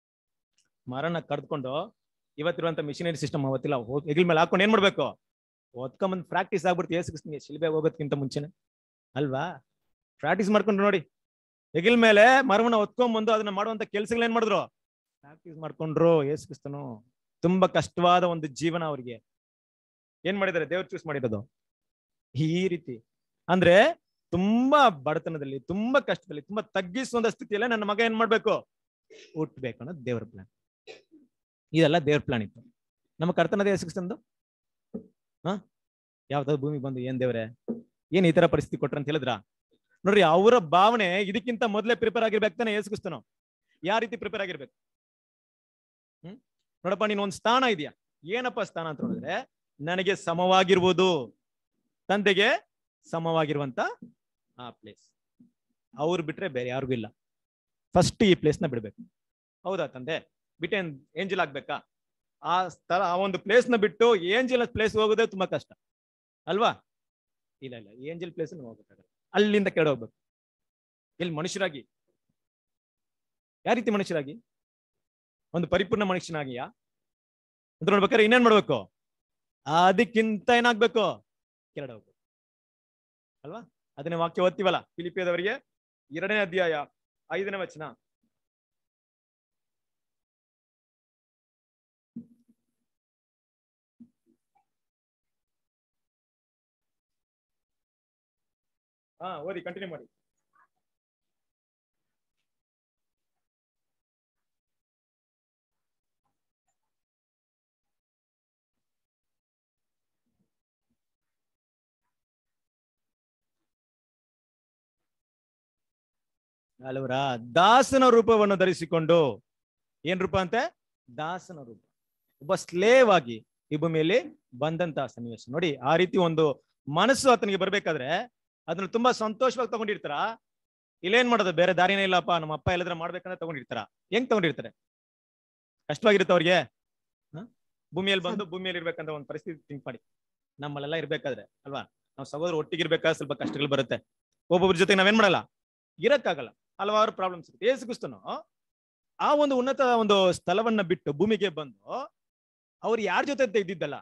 ಮರನ ಕಡ್ದ್ಕೊಂಡು ಇವತ್ತಿರುವಂತ ಮಿಷಿನರಿ ಸಿಸ್ಟಮ್ ಅವತ್ತಿಲ್ಲ ಹೋಗ್- ಹೆಗಲ್ ಮೇಲೆ ಹಾಕೊಂಡು ಏನ್ ಮಾಡ್ಬೇಕು ಓದ್ಕೊಂಬಂದ್ ಪ್ರಾಕ್ಟೀಸ್ ಆಗ್ಬಿಡ್ತು ಏಸು ಕ್ರಿಸ್ತನ್ಗೆ ಶಿಲ್ಬೆ ಹೋಗೋದಕ್ಕಿಂತ ಮುಂಚೆನೆ ಅಲ್ವಾ ಪ್ರಾಕ್ಟೀಸ್ ಮಾಡ್ಕೊಂಡು ನೋಡಿ ಹೆಗಲ್ ಮೇಲೆ ಮರವನ್ನ ಹೊತ್ಕೊಂಡ್ಬಂದು ಅದನ್ನ ಮಾಡುವಂತ ಕೆಲ್ಸಗಳು ಏನ್ ಮಾಡಿದ್ರು ಪ್ರಾಕ್ಟೀಸ್ ಮಾಡ್ಕೊಂಡ್ರು ಏಸು ಕ್ರಿಸ್ತನು ತುಂಬಾ ಕಷ್ಟವಾದ ಒಂದು ಜೀವನ ಅವ್ರಿಗೆ ಏನ್ ಮಾಡಿದ್ದಾರೆ ದೇವ್ರು ಚೂಸ್ ಮಾಡಿರೋದು ಈ ರೀತಿ ಅಂದ್ರೆ ತುಂಬಾ ಬಡತನದಲ್ಲಿ ತುಂಬಾ ಕಷ್ಟದಲ್ಲಿ ತುಂಬಾ ತಗ್ಗಿಸುವಂತ ಸ್ಥಿತಿಯಲ್ಲೇ ನನ್ನ ಮಗ ಏನ್ ಮಾಡ್ಬೇಕು ಹುಟ್ಬೇಕು ಅನ್ನೋದು ದೇವ್ರ ಪ್ಲಾನ್ ಇದೆಲ್ಲ ದೇವ್ರ ಪ್ಲಾನ್ ಇತ್ತು ನಮ್ಮ ಕರ್ತನದ ಏಸು ಕ್ರಿಸ್ತಂದು ಹಾ ಯಾವ್ದಾದ್ರು ಭೂಮಿ ಬಂದು ಏನ್ ದೇವ್ರೆ ಏನ್ ಈ ತರ ಪರಿಸ್ಥಿತಿ ಕೊಟ್ರ ಅಂತ ಹೇಳಿದ್ರ ನೋಡ್ರಿ ಅವರ ಭಾವನೆ ಇದಕ್ಕಿಂತ ಮೊದಲೇ ಪ್ರಿಪೇರ್ ಆಗಿರ್ಬೇಕು ತಾನೆ ಏಸು ಕ್ರಿಸ್ತನು ಯಾವ ರೀತಿ ಪ್ರಿಪೇರ್ ಆಗಿರ್ಬೇಕು ಹ್ಮ್ ನೋಡಪ್ಪ ನೀನ್ ಒಂದ್ ಸ್ಥಾನ ಇದೆಯಾ ಏನಪ್ಪ ಸ್ಥಾನ ಅಂತ ನೋಡಿದ್ರೆ ನನಗೆ ಸಮವಾಗಿರ್ಬೋದು ತಂದೆಗೆ ಸಮವಾಗಿರುವಂತ ಆ ಪ್ಲೇಸ್ ಅವ್ರು ಬಿಟ್ರೆ ಬೇರೆ ಯಾರಿಗೂ ಇಲ್ಲ ಫಸ್ಟ್ ಈ ಪ್ಲೇಸ್ ನ ಬಿಡ್ಬೇಕು ಹೌದಾ ತಂದೆ ಬಿಟ್ಟು ಏಂಜಲ್ ಆಗ್ಬೇಕಾ ಆ ಸ್ಥಳ ಆ ಒಂದು ಪ್ಲೇಸ್ ನ ಬಿಟ್ಟು ಏಂಜಲ್ ಪ್ಲೇಸ್ ಹೋಗೋದೇ ತುಂಬಾ ಕಷ್ಟ ಅಲ್ವಾ ಇಲ್ಲ ಇಲ್ಲ ಏಂಜಲ್ ಪ್ಲೇಸ್ ಹೋಗ್ಬೇಕಾಗಲ್ಲ ಅಲ್ಲಿಂದ ಕೆಳಗೆ ಹೋಗ್ಬೇಕು ಇಲ್ಲಿ ಮನುಷ್ಯರಾಗಿ ಯಾವ ರೀತಿ ಮನುಷ್ಯರಾಗಿ ಒಂದು ಪರಿಪೂರ್ಣ ಮನುಷ್ಯನಾಗಿಯಾ ಅಂತ ನೋಡ್ಬೇಕಾದ್ರೆ ಇನ್ನೇನ್ ಮಾಡ್ಬೇಕು ಅದಕ್ಕಿಂತ ಏನಾಗ್ಬೇಕು ಕೆರಡ ಹೋಗ್ಬೇಕು ಅಲ್ವಾ ಅದನ್ನೇ ವಾಕ್ಯ ಓದ್ತೀವಲ್ಲ ಫಿಲಿಪಿಯದವರಿಗೆ ಎರಡನೇ ಅಧ್ಯಾಯ ಐದನೇ ವಚನ ಹಾ ಓದಿ ಕಂಟಿನ್ಯೂ ಮಾಡಿ ಅಲ್ವರ ದಾಸನ ರೂಪವನ್ನು ಧರಿಸಿಕೊಂಡು ಏನ್ ರೂಪ ಅಂತೆ ದಾಸನ ರೂಪ ಒಬ್ಬ ಸ್ಲೇವ್ ಆಗಿ ಈ ಭೂಮಿಯಲ್ಲಿ ಬಂದಂತ ಸನ್ನಿವೇಶ ನೋಡಿ ಆ ರೀತಿ ಒಂದು ಮನಸ್ಸು ಆತನಿಗೆ ಬರ್ಬೇಕಾದ್ರೆ ಅದನ್ನ ತುಂಬಾ ಸಂತೋಷವಾಗಿ ತಗೊಂಡಿರ್ತಾರ ಇಲ್ಲೇನ್ ಮಾಡೋದು ಬೇರೆ ದಾರಿನೇ ಇಲ್ಲಪ್ಪ ನಮ್ಮ ಅಪ್ಪ ಎಲ್ಲದ್ರ ಮಾಡ್ಬೇಕಂತ ತಗೊಂಡಿರ್ತಾರ ಹೆಂಗ್ ತಗೊಂಡಿರ್ತಾರೆ ಕಷ್ಟವಾಗಿರುತ್ತೆ ಅವ್ರಿಗೆ ಹ? ಭೂಮಿಯಲ್ಲಿ ಬಂದು ಭೂಮಿಯಲ್ಲಿ ಇರ್ಬೇಕಂತ ಒಂದು ಪರಿಸ್ಥಿತಿ ಥಿಂಕ್ ಮಾಡಿ ನಮ್ಮಲ್ಲೆಲ್ಲ ಇರ್ಬೇಕಾದ್ರೆ ಅಲ್ವಾ ನಾವು ಸಹೋದರ ಒಟ್ಟಿಗಿರ್ಬೇಕಾದ್ರೆ ಸ್ವಲ್ಪ ಕಷ್ಟಗಳು ಬರುತ್ತೆ ಒಬ್ಬೊಬ್ರ ಜೊತೆ ನಾವೇನ್ ಮಾಡಲ್ಲ ಇರಕ್ಕಾಗಲ್ಲ ಹಲವಾರು ಪ್ರಾಬ್ಲಮ್ಸ್ ಇರುತ್ತೆ ಏಸು ಕ್ರಿಸ್ತನು ಆ ಒಂದು ಉನ್ನತ ಒಂದು ಸ್ಥಳವನ್ನ ಬಿಟ್ಟು ಭೂಮಿಗೆ ಬಂದು ಅವ್ರು ಯಾರ ಜೊತೆ ಅಂತ ಇದ್ದಿದ್ದಲ್ಲ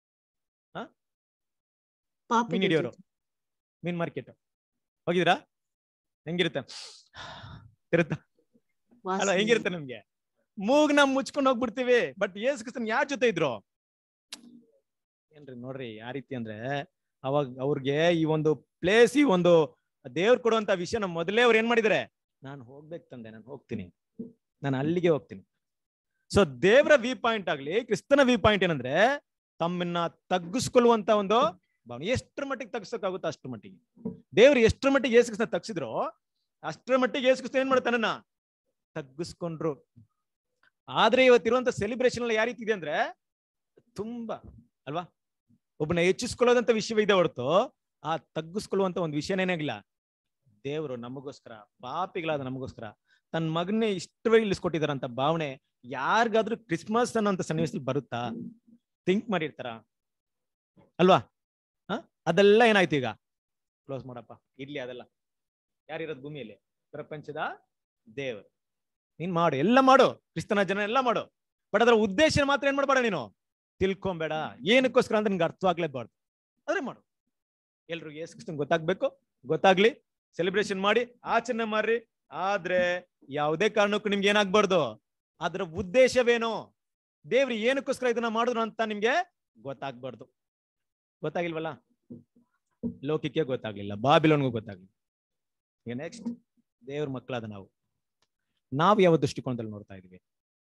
ಮೀನ್ ಹಿಡಿಯೋರು ಮೀನ್ ಮಾರ್ಕೆಟ್ ಹೋಗಿದ್ರಾ ಹೆಂಗಿರುತ್ತೆ ಇರುತ್ತ ಅಲ್ಲ ಹೆಂಗಿರುತ್ತೆ ನಮ್ಗೆ ಮೂಗ್ ನಮ್ ಮುಚ್ಕೊಂಡು ಹೋಗ್ಬಿಡ್ತೀವಿ ಬಟ್ ಏಸು ಕ್ರಿಸ್ತನ್ ಯಾರ ಜೊತೆ ಇದ್ರು ಏನ್ರಿ ನೋಡ್ರಿ ಯಾವ ರೀತಿ ಅಂದ್ರೆ ಅವಾಗ ಅವ್ರಿಗೆ ಈ ಒಂದು ಪ್ಲೇಸ್ ಈ ಒಂದು ದೇವ್ರು ಕೊಡುವಂತ ವಿಷಯನ ಮೊದಲೇ ಅವ್ರು ಏನ್ ಮಾಡಿದಾರೆ ನಾನು ಹೋಗ್ಬೇಕು ತಂದೆ ನಾನು ಹೋಗ್ತೀನಿ ನಾನು ಅಲ್ಲಿಗೆ ಹೋಗ್ತೀನಿ ಸೊ ದೇವರ ವಿ ಪಾಯಿಂಟ್ ಆಗ್ಲಿ ಕ್ರಿಸ್ತನ ವಿ ಪಾಯಿಂಟ್ ಏನಂದ್ರೆ ತಮ್ಮನ್ನ ತಗ್ಗಿಸ್ಕೊಳ್ಳುವಂತ ಒಂದು ಭಾವನೆ ಎಷ್ಟರ ಮಟ್ಟಿಗೆ ತಗ್ಸಕ್ಕಾಗುತ್ತೋ ಅಷ್ಟ್ರ ಮಟ್ಟಿಗೆ ದೇವ್ರು ಎಷ್ಟರ ಮಟ್ಟಿಗೆ ಏಸು ಕ್ರಿಸ್ತನ ತಗ್ಸಿದ್ರು ಅಷ್ಟರ ಮಟ್ಟಿಗೆ ಏಸು ಕ್ರಿಸ್ತ ಏನ್ ಮಾಡ್ತಾನನ್ನ ತಗ್ಗಿಸ್ಕೊಂಡ್ರು ಆದ್ರೆ ಇವತ್ತಿರುವಂತ ಸೆಲಿಬ್ರೇಷನ್ ಎಲ್ಲ ಯಾವ ರೀತಿ ಇದೆ ಅಂದ್ರೆ ತುಂಬಾ ಅಲ್ವಾ ಒಬ್ಬನ ಹೆಚ್ಚಿಸ್ಕೊಳ್ಳೋದಂತ ವಿಷಯವಿದೆ ಹೊರತು ಆ ತಗ್ಗಿಸ್ಕೊಳ್ಳುವಂತ ಒಂದು ವಿಷಯನೇನಾಗಿಲ್ಲ ದೇವರು ನಮಗೋಸ್ಕರ ಪಾಪಿಗಳಾದ ನಮಗೋಸ್ಕರ ತನ್ನ ಮಗನ್ನೇ ಇಷ್ಟವೇ ಇಳಿಸ್ಕೊಟ್ಟಿದಾರಂತ ಭಾವನೆ ಯಾರಿಗಾದ್ರೂ ಕ್ರಿಸ್ಮಸ್ ಅನ್ನೋಂಥ ಸನ್ನಿವೇಶದಲ್ಲಿ ಬರುತ್ತಾ ಥಿಂಕ್ ಮಾಡಿರ್ತಾರ ಅಲ್ವಾ ಹ ಅದೆಲ್ಲ ಏನಾಯ್ತು ಈಗ ಕ್ಲೋಸ್ ಮಾಡಪ್ಪ ಇರ್ಲಿ ಅದೆಲ್ಲ ಯಾರಿರೋದು ಭೂಮಿಯಲ್ಲಿ ಪ್ರಪಂಚದ ದೇವರು ನೀನ್ ಮಾಡು ಎಲ್ಲ ಮಾಡು ಕ್ರಿಸ್ತನ ಜನ ಎಲ್ಲ ಮಾಡು ಬಟ್ ಅದರ ಉದ್ದೇಶ ಮಾತ್ರ ಏನ್ ಮಾಡ್ಬೇಡ ನೀನು ತಿಳ್ಕೊಂಬೇಡ ಏನಕ್ಕೋಸ್ಕರ ಅಂತ ನಿನ್ಗೆ ಅರ್ಥವಾಗ್ಲೇಬಾರ್ದು ಆದ್ರೆ ಮಾಡು ಎಲ್ರಿಗೂ ಯೇಸು ಕ್ರಿಸ್ತನ್ ಗೊತ್ತಾಗ್ಬೇಕು ಗೊತ್ತಾಗ್ಲಿ ಸೆಲೆಬ್ರೇಷನ್ ಮಾಡಿ ಆಚರಣೆ ಮಾಡ್ರಿ ಆದ್ರೆ ಯಾವುದೇ ಕಾರಣಕ್ಕೂ ನಿಮ್ಗೆ ಏನಾಗ್ಬಾರ್ದು ಅದರ ಉದ್ದೇಶವೇನು ದೇವ್ರು ಏನಕ್ಕೋಸ್ಕರ ಇದನ್ನ ಮಾಡಿದ್ರು ಅಂತ ನಿಮ್ಗೆ ಗೊತ್ತಾಗ್ಬಾರ್ದು ಗೊತ್ತಾಗಿಲ್ವಲ್ಲ ಲೋಕಕ್ಕೆ ಗೊತ್ತಾಗ್ಲಿಲ್ಲ ಬಾಬಿಲೋನ್ಗೂ ಗೊತ್ತಾಗ್ಲಿಲ್ಲ ಈಗ ನೆಕ್ಸ್ಟ್ ದೇವ್ರ ಮಕ್ಕಳಾದ ನಾವು ನಾವು ಯಾವ ದೃಷ್ಟಿಕೋನದಲ್ಲಿ ನೋಡ್ತಾ ಇದೀವಿ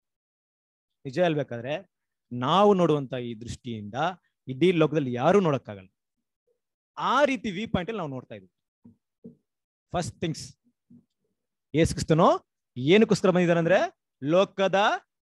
ನಿಜ ಹೇಳ್ಬೇಕಾದ್ರೆ ನಾವು ನೋಡುವಂತ ಈ ದೃಷ್ಟಿಯಿಂದ ಇಡೀ ಲೋಕದಲ್ಲಿ ಯಾರು ನೋಡಕ್ಕಾಗಲ್ಲ ಆ ರೀತಿ ವಿ ಪಾಯಿಂಟ್ ಅಲ್ಲಿ ನಾವು ನೋಡ್ತಾ ಇದೀವಿ ಫಸ್ಟ್ ಥಿಂಗ್ಸ್ ಯೇಸು ಕ್ರಿಸ್ತನು ಏನಕ್ಕೋಸ್ಕರ ಬಂದಿದ್ದಾನೆ ಅಂದ್ರೆ ಲೋಕದ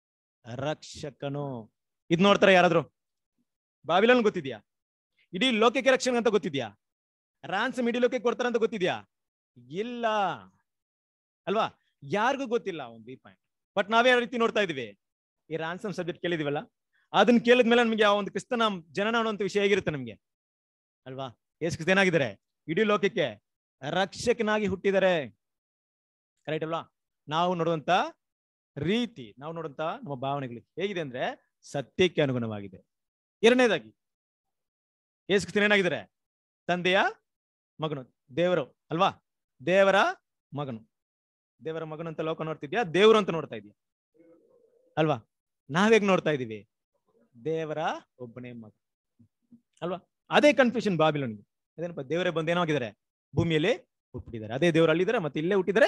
ರಕ್ಷಕನು ಇದ್ ನೋಡ್ತಾರೆ ಯಾರಾದ್ರು ಬಾಬಿಲನ್ ಗೊತ್ತಿದ್ಯಾ ಇಡೀ ಲೋಕಕ್ಕೆ ರಕ್ಷಣೆ ಅಂತ ಗೊತ್ತಿದ್ಯಾ ರಾನ್ಸಮ್ ಇಡೀ ಲೋಕಕ್ಕೆ ಕೊಡ್ತಾರೆ ಅಂತ ಗೊತ್ತಿದ್ಯಾ ಇಲ್ಲ ಅಲ್ವಾ ಯಾರಿಗೂ ಗೊತ್ತಿಲ್ಲ ಒಂದು ವಿ ಪಾಯಿಂಟ್ ಬಟ್ ನಾವೇ ಯಾವ ರೀತಿ ನೋಡ್ತಾ ಇದೀವಿ ಈ ರಾನ್ಸಮ್ ಸಬ್ಜೆಕ್ಟ್ ಕೇಳಿದಿವಲ್ಲ ಅದನ್ನ ಕೇಳಿದ್ಮೇಲೆ ನಮ್ಗೆ ಆ ಒಂದು ಕ್ರಿಸ್ತನ ಜನನ ಅನ್ನುವಂತ ವಿಷಯ ಹೇಗಿರುತ್ತೆ ನಮ್ಗೆ ಅಲ್ವಾ ಯೇಸು ಕ್ರಿಸ್ತ ಏನಾಗಿದ್ದಾರೆ ಇಡೀ ಲೋಕಕ್ಕೆ ರಕ್ಷಕನಾಗಿ ಹುಟ್ಟಿದ್ದಾರೆ ಕರೆಕ್ಟ್ ಅಲ್ವಾ ನಾವು ನೋಡುವಂತ ರೀತಿ ನಾವು ನೋಡುವಂತ ನಮ್ಮ ಭಾವನೆಗಳು ಹೇಗಿದೆ ಅಂದ್ರೆ ಸತ್ಯಕ್ಕೆ ಅನುಗುಣವಾಗಿದೆ ಎರಡನೇದಾಗಿ ಯೇಸು ಕ್ರಿಸ್ತನ್ ಏನಾಗಿದ್ದಾರೆ ತಂದೆಯ ಮಗನು ದೇವರು ಅಲ್ವಾ ದೇವರ ಮಗನು ದೇವರ ಮಗನು ಅಂತ ಲೋಕ ನೋಡ್ತಿದ್ಯಾ ದೇವರು ಅಂತ ನೋಡ್ತಾ ಇದೀಯ ಅಲ್ವಾ ನಾವೇಗ್ ನೋಡ್ತಾ ಇದೀವಿ ದೇವರ ಒಬ್ಬನೇ ಮಗ ಅಲ್ವಾ ಅದೇ ಕನ್ಫ್ಯೂಷನ್ ಬಾಬಿಲೋನ್ಗೆ ಅದೇನಪ್ಪ ದೇವರೇ ಬಂದು ಏನಾಗಿದ್ದಾರೆ ಭೂಮಿಯಲ್ಲಿ ಹುಟ್ಟಿದ್ದಾರೆ ಅದೇ ದೇವರು ಅಲ್ಲಿದ್ದಾರೆ ಮತ್ತೆ ಇಲ್ಲೇ ಹುಟ್ಟಿದ್ದಾರೆ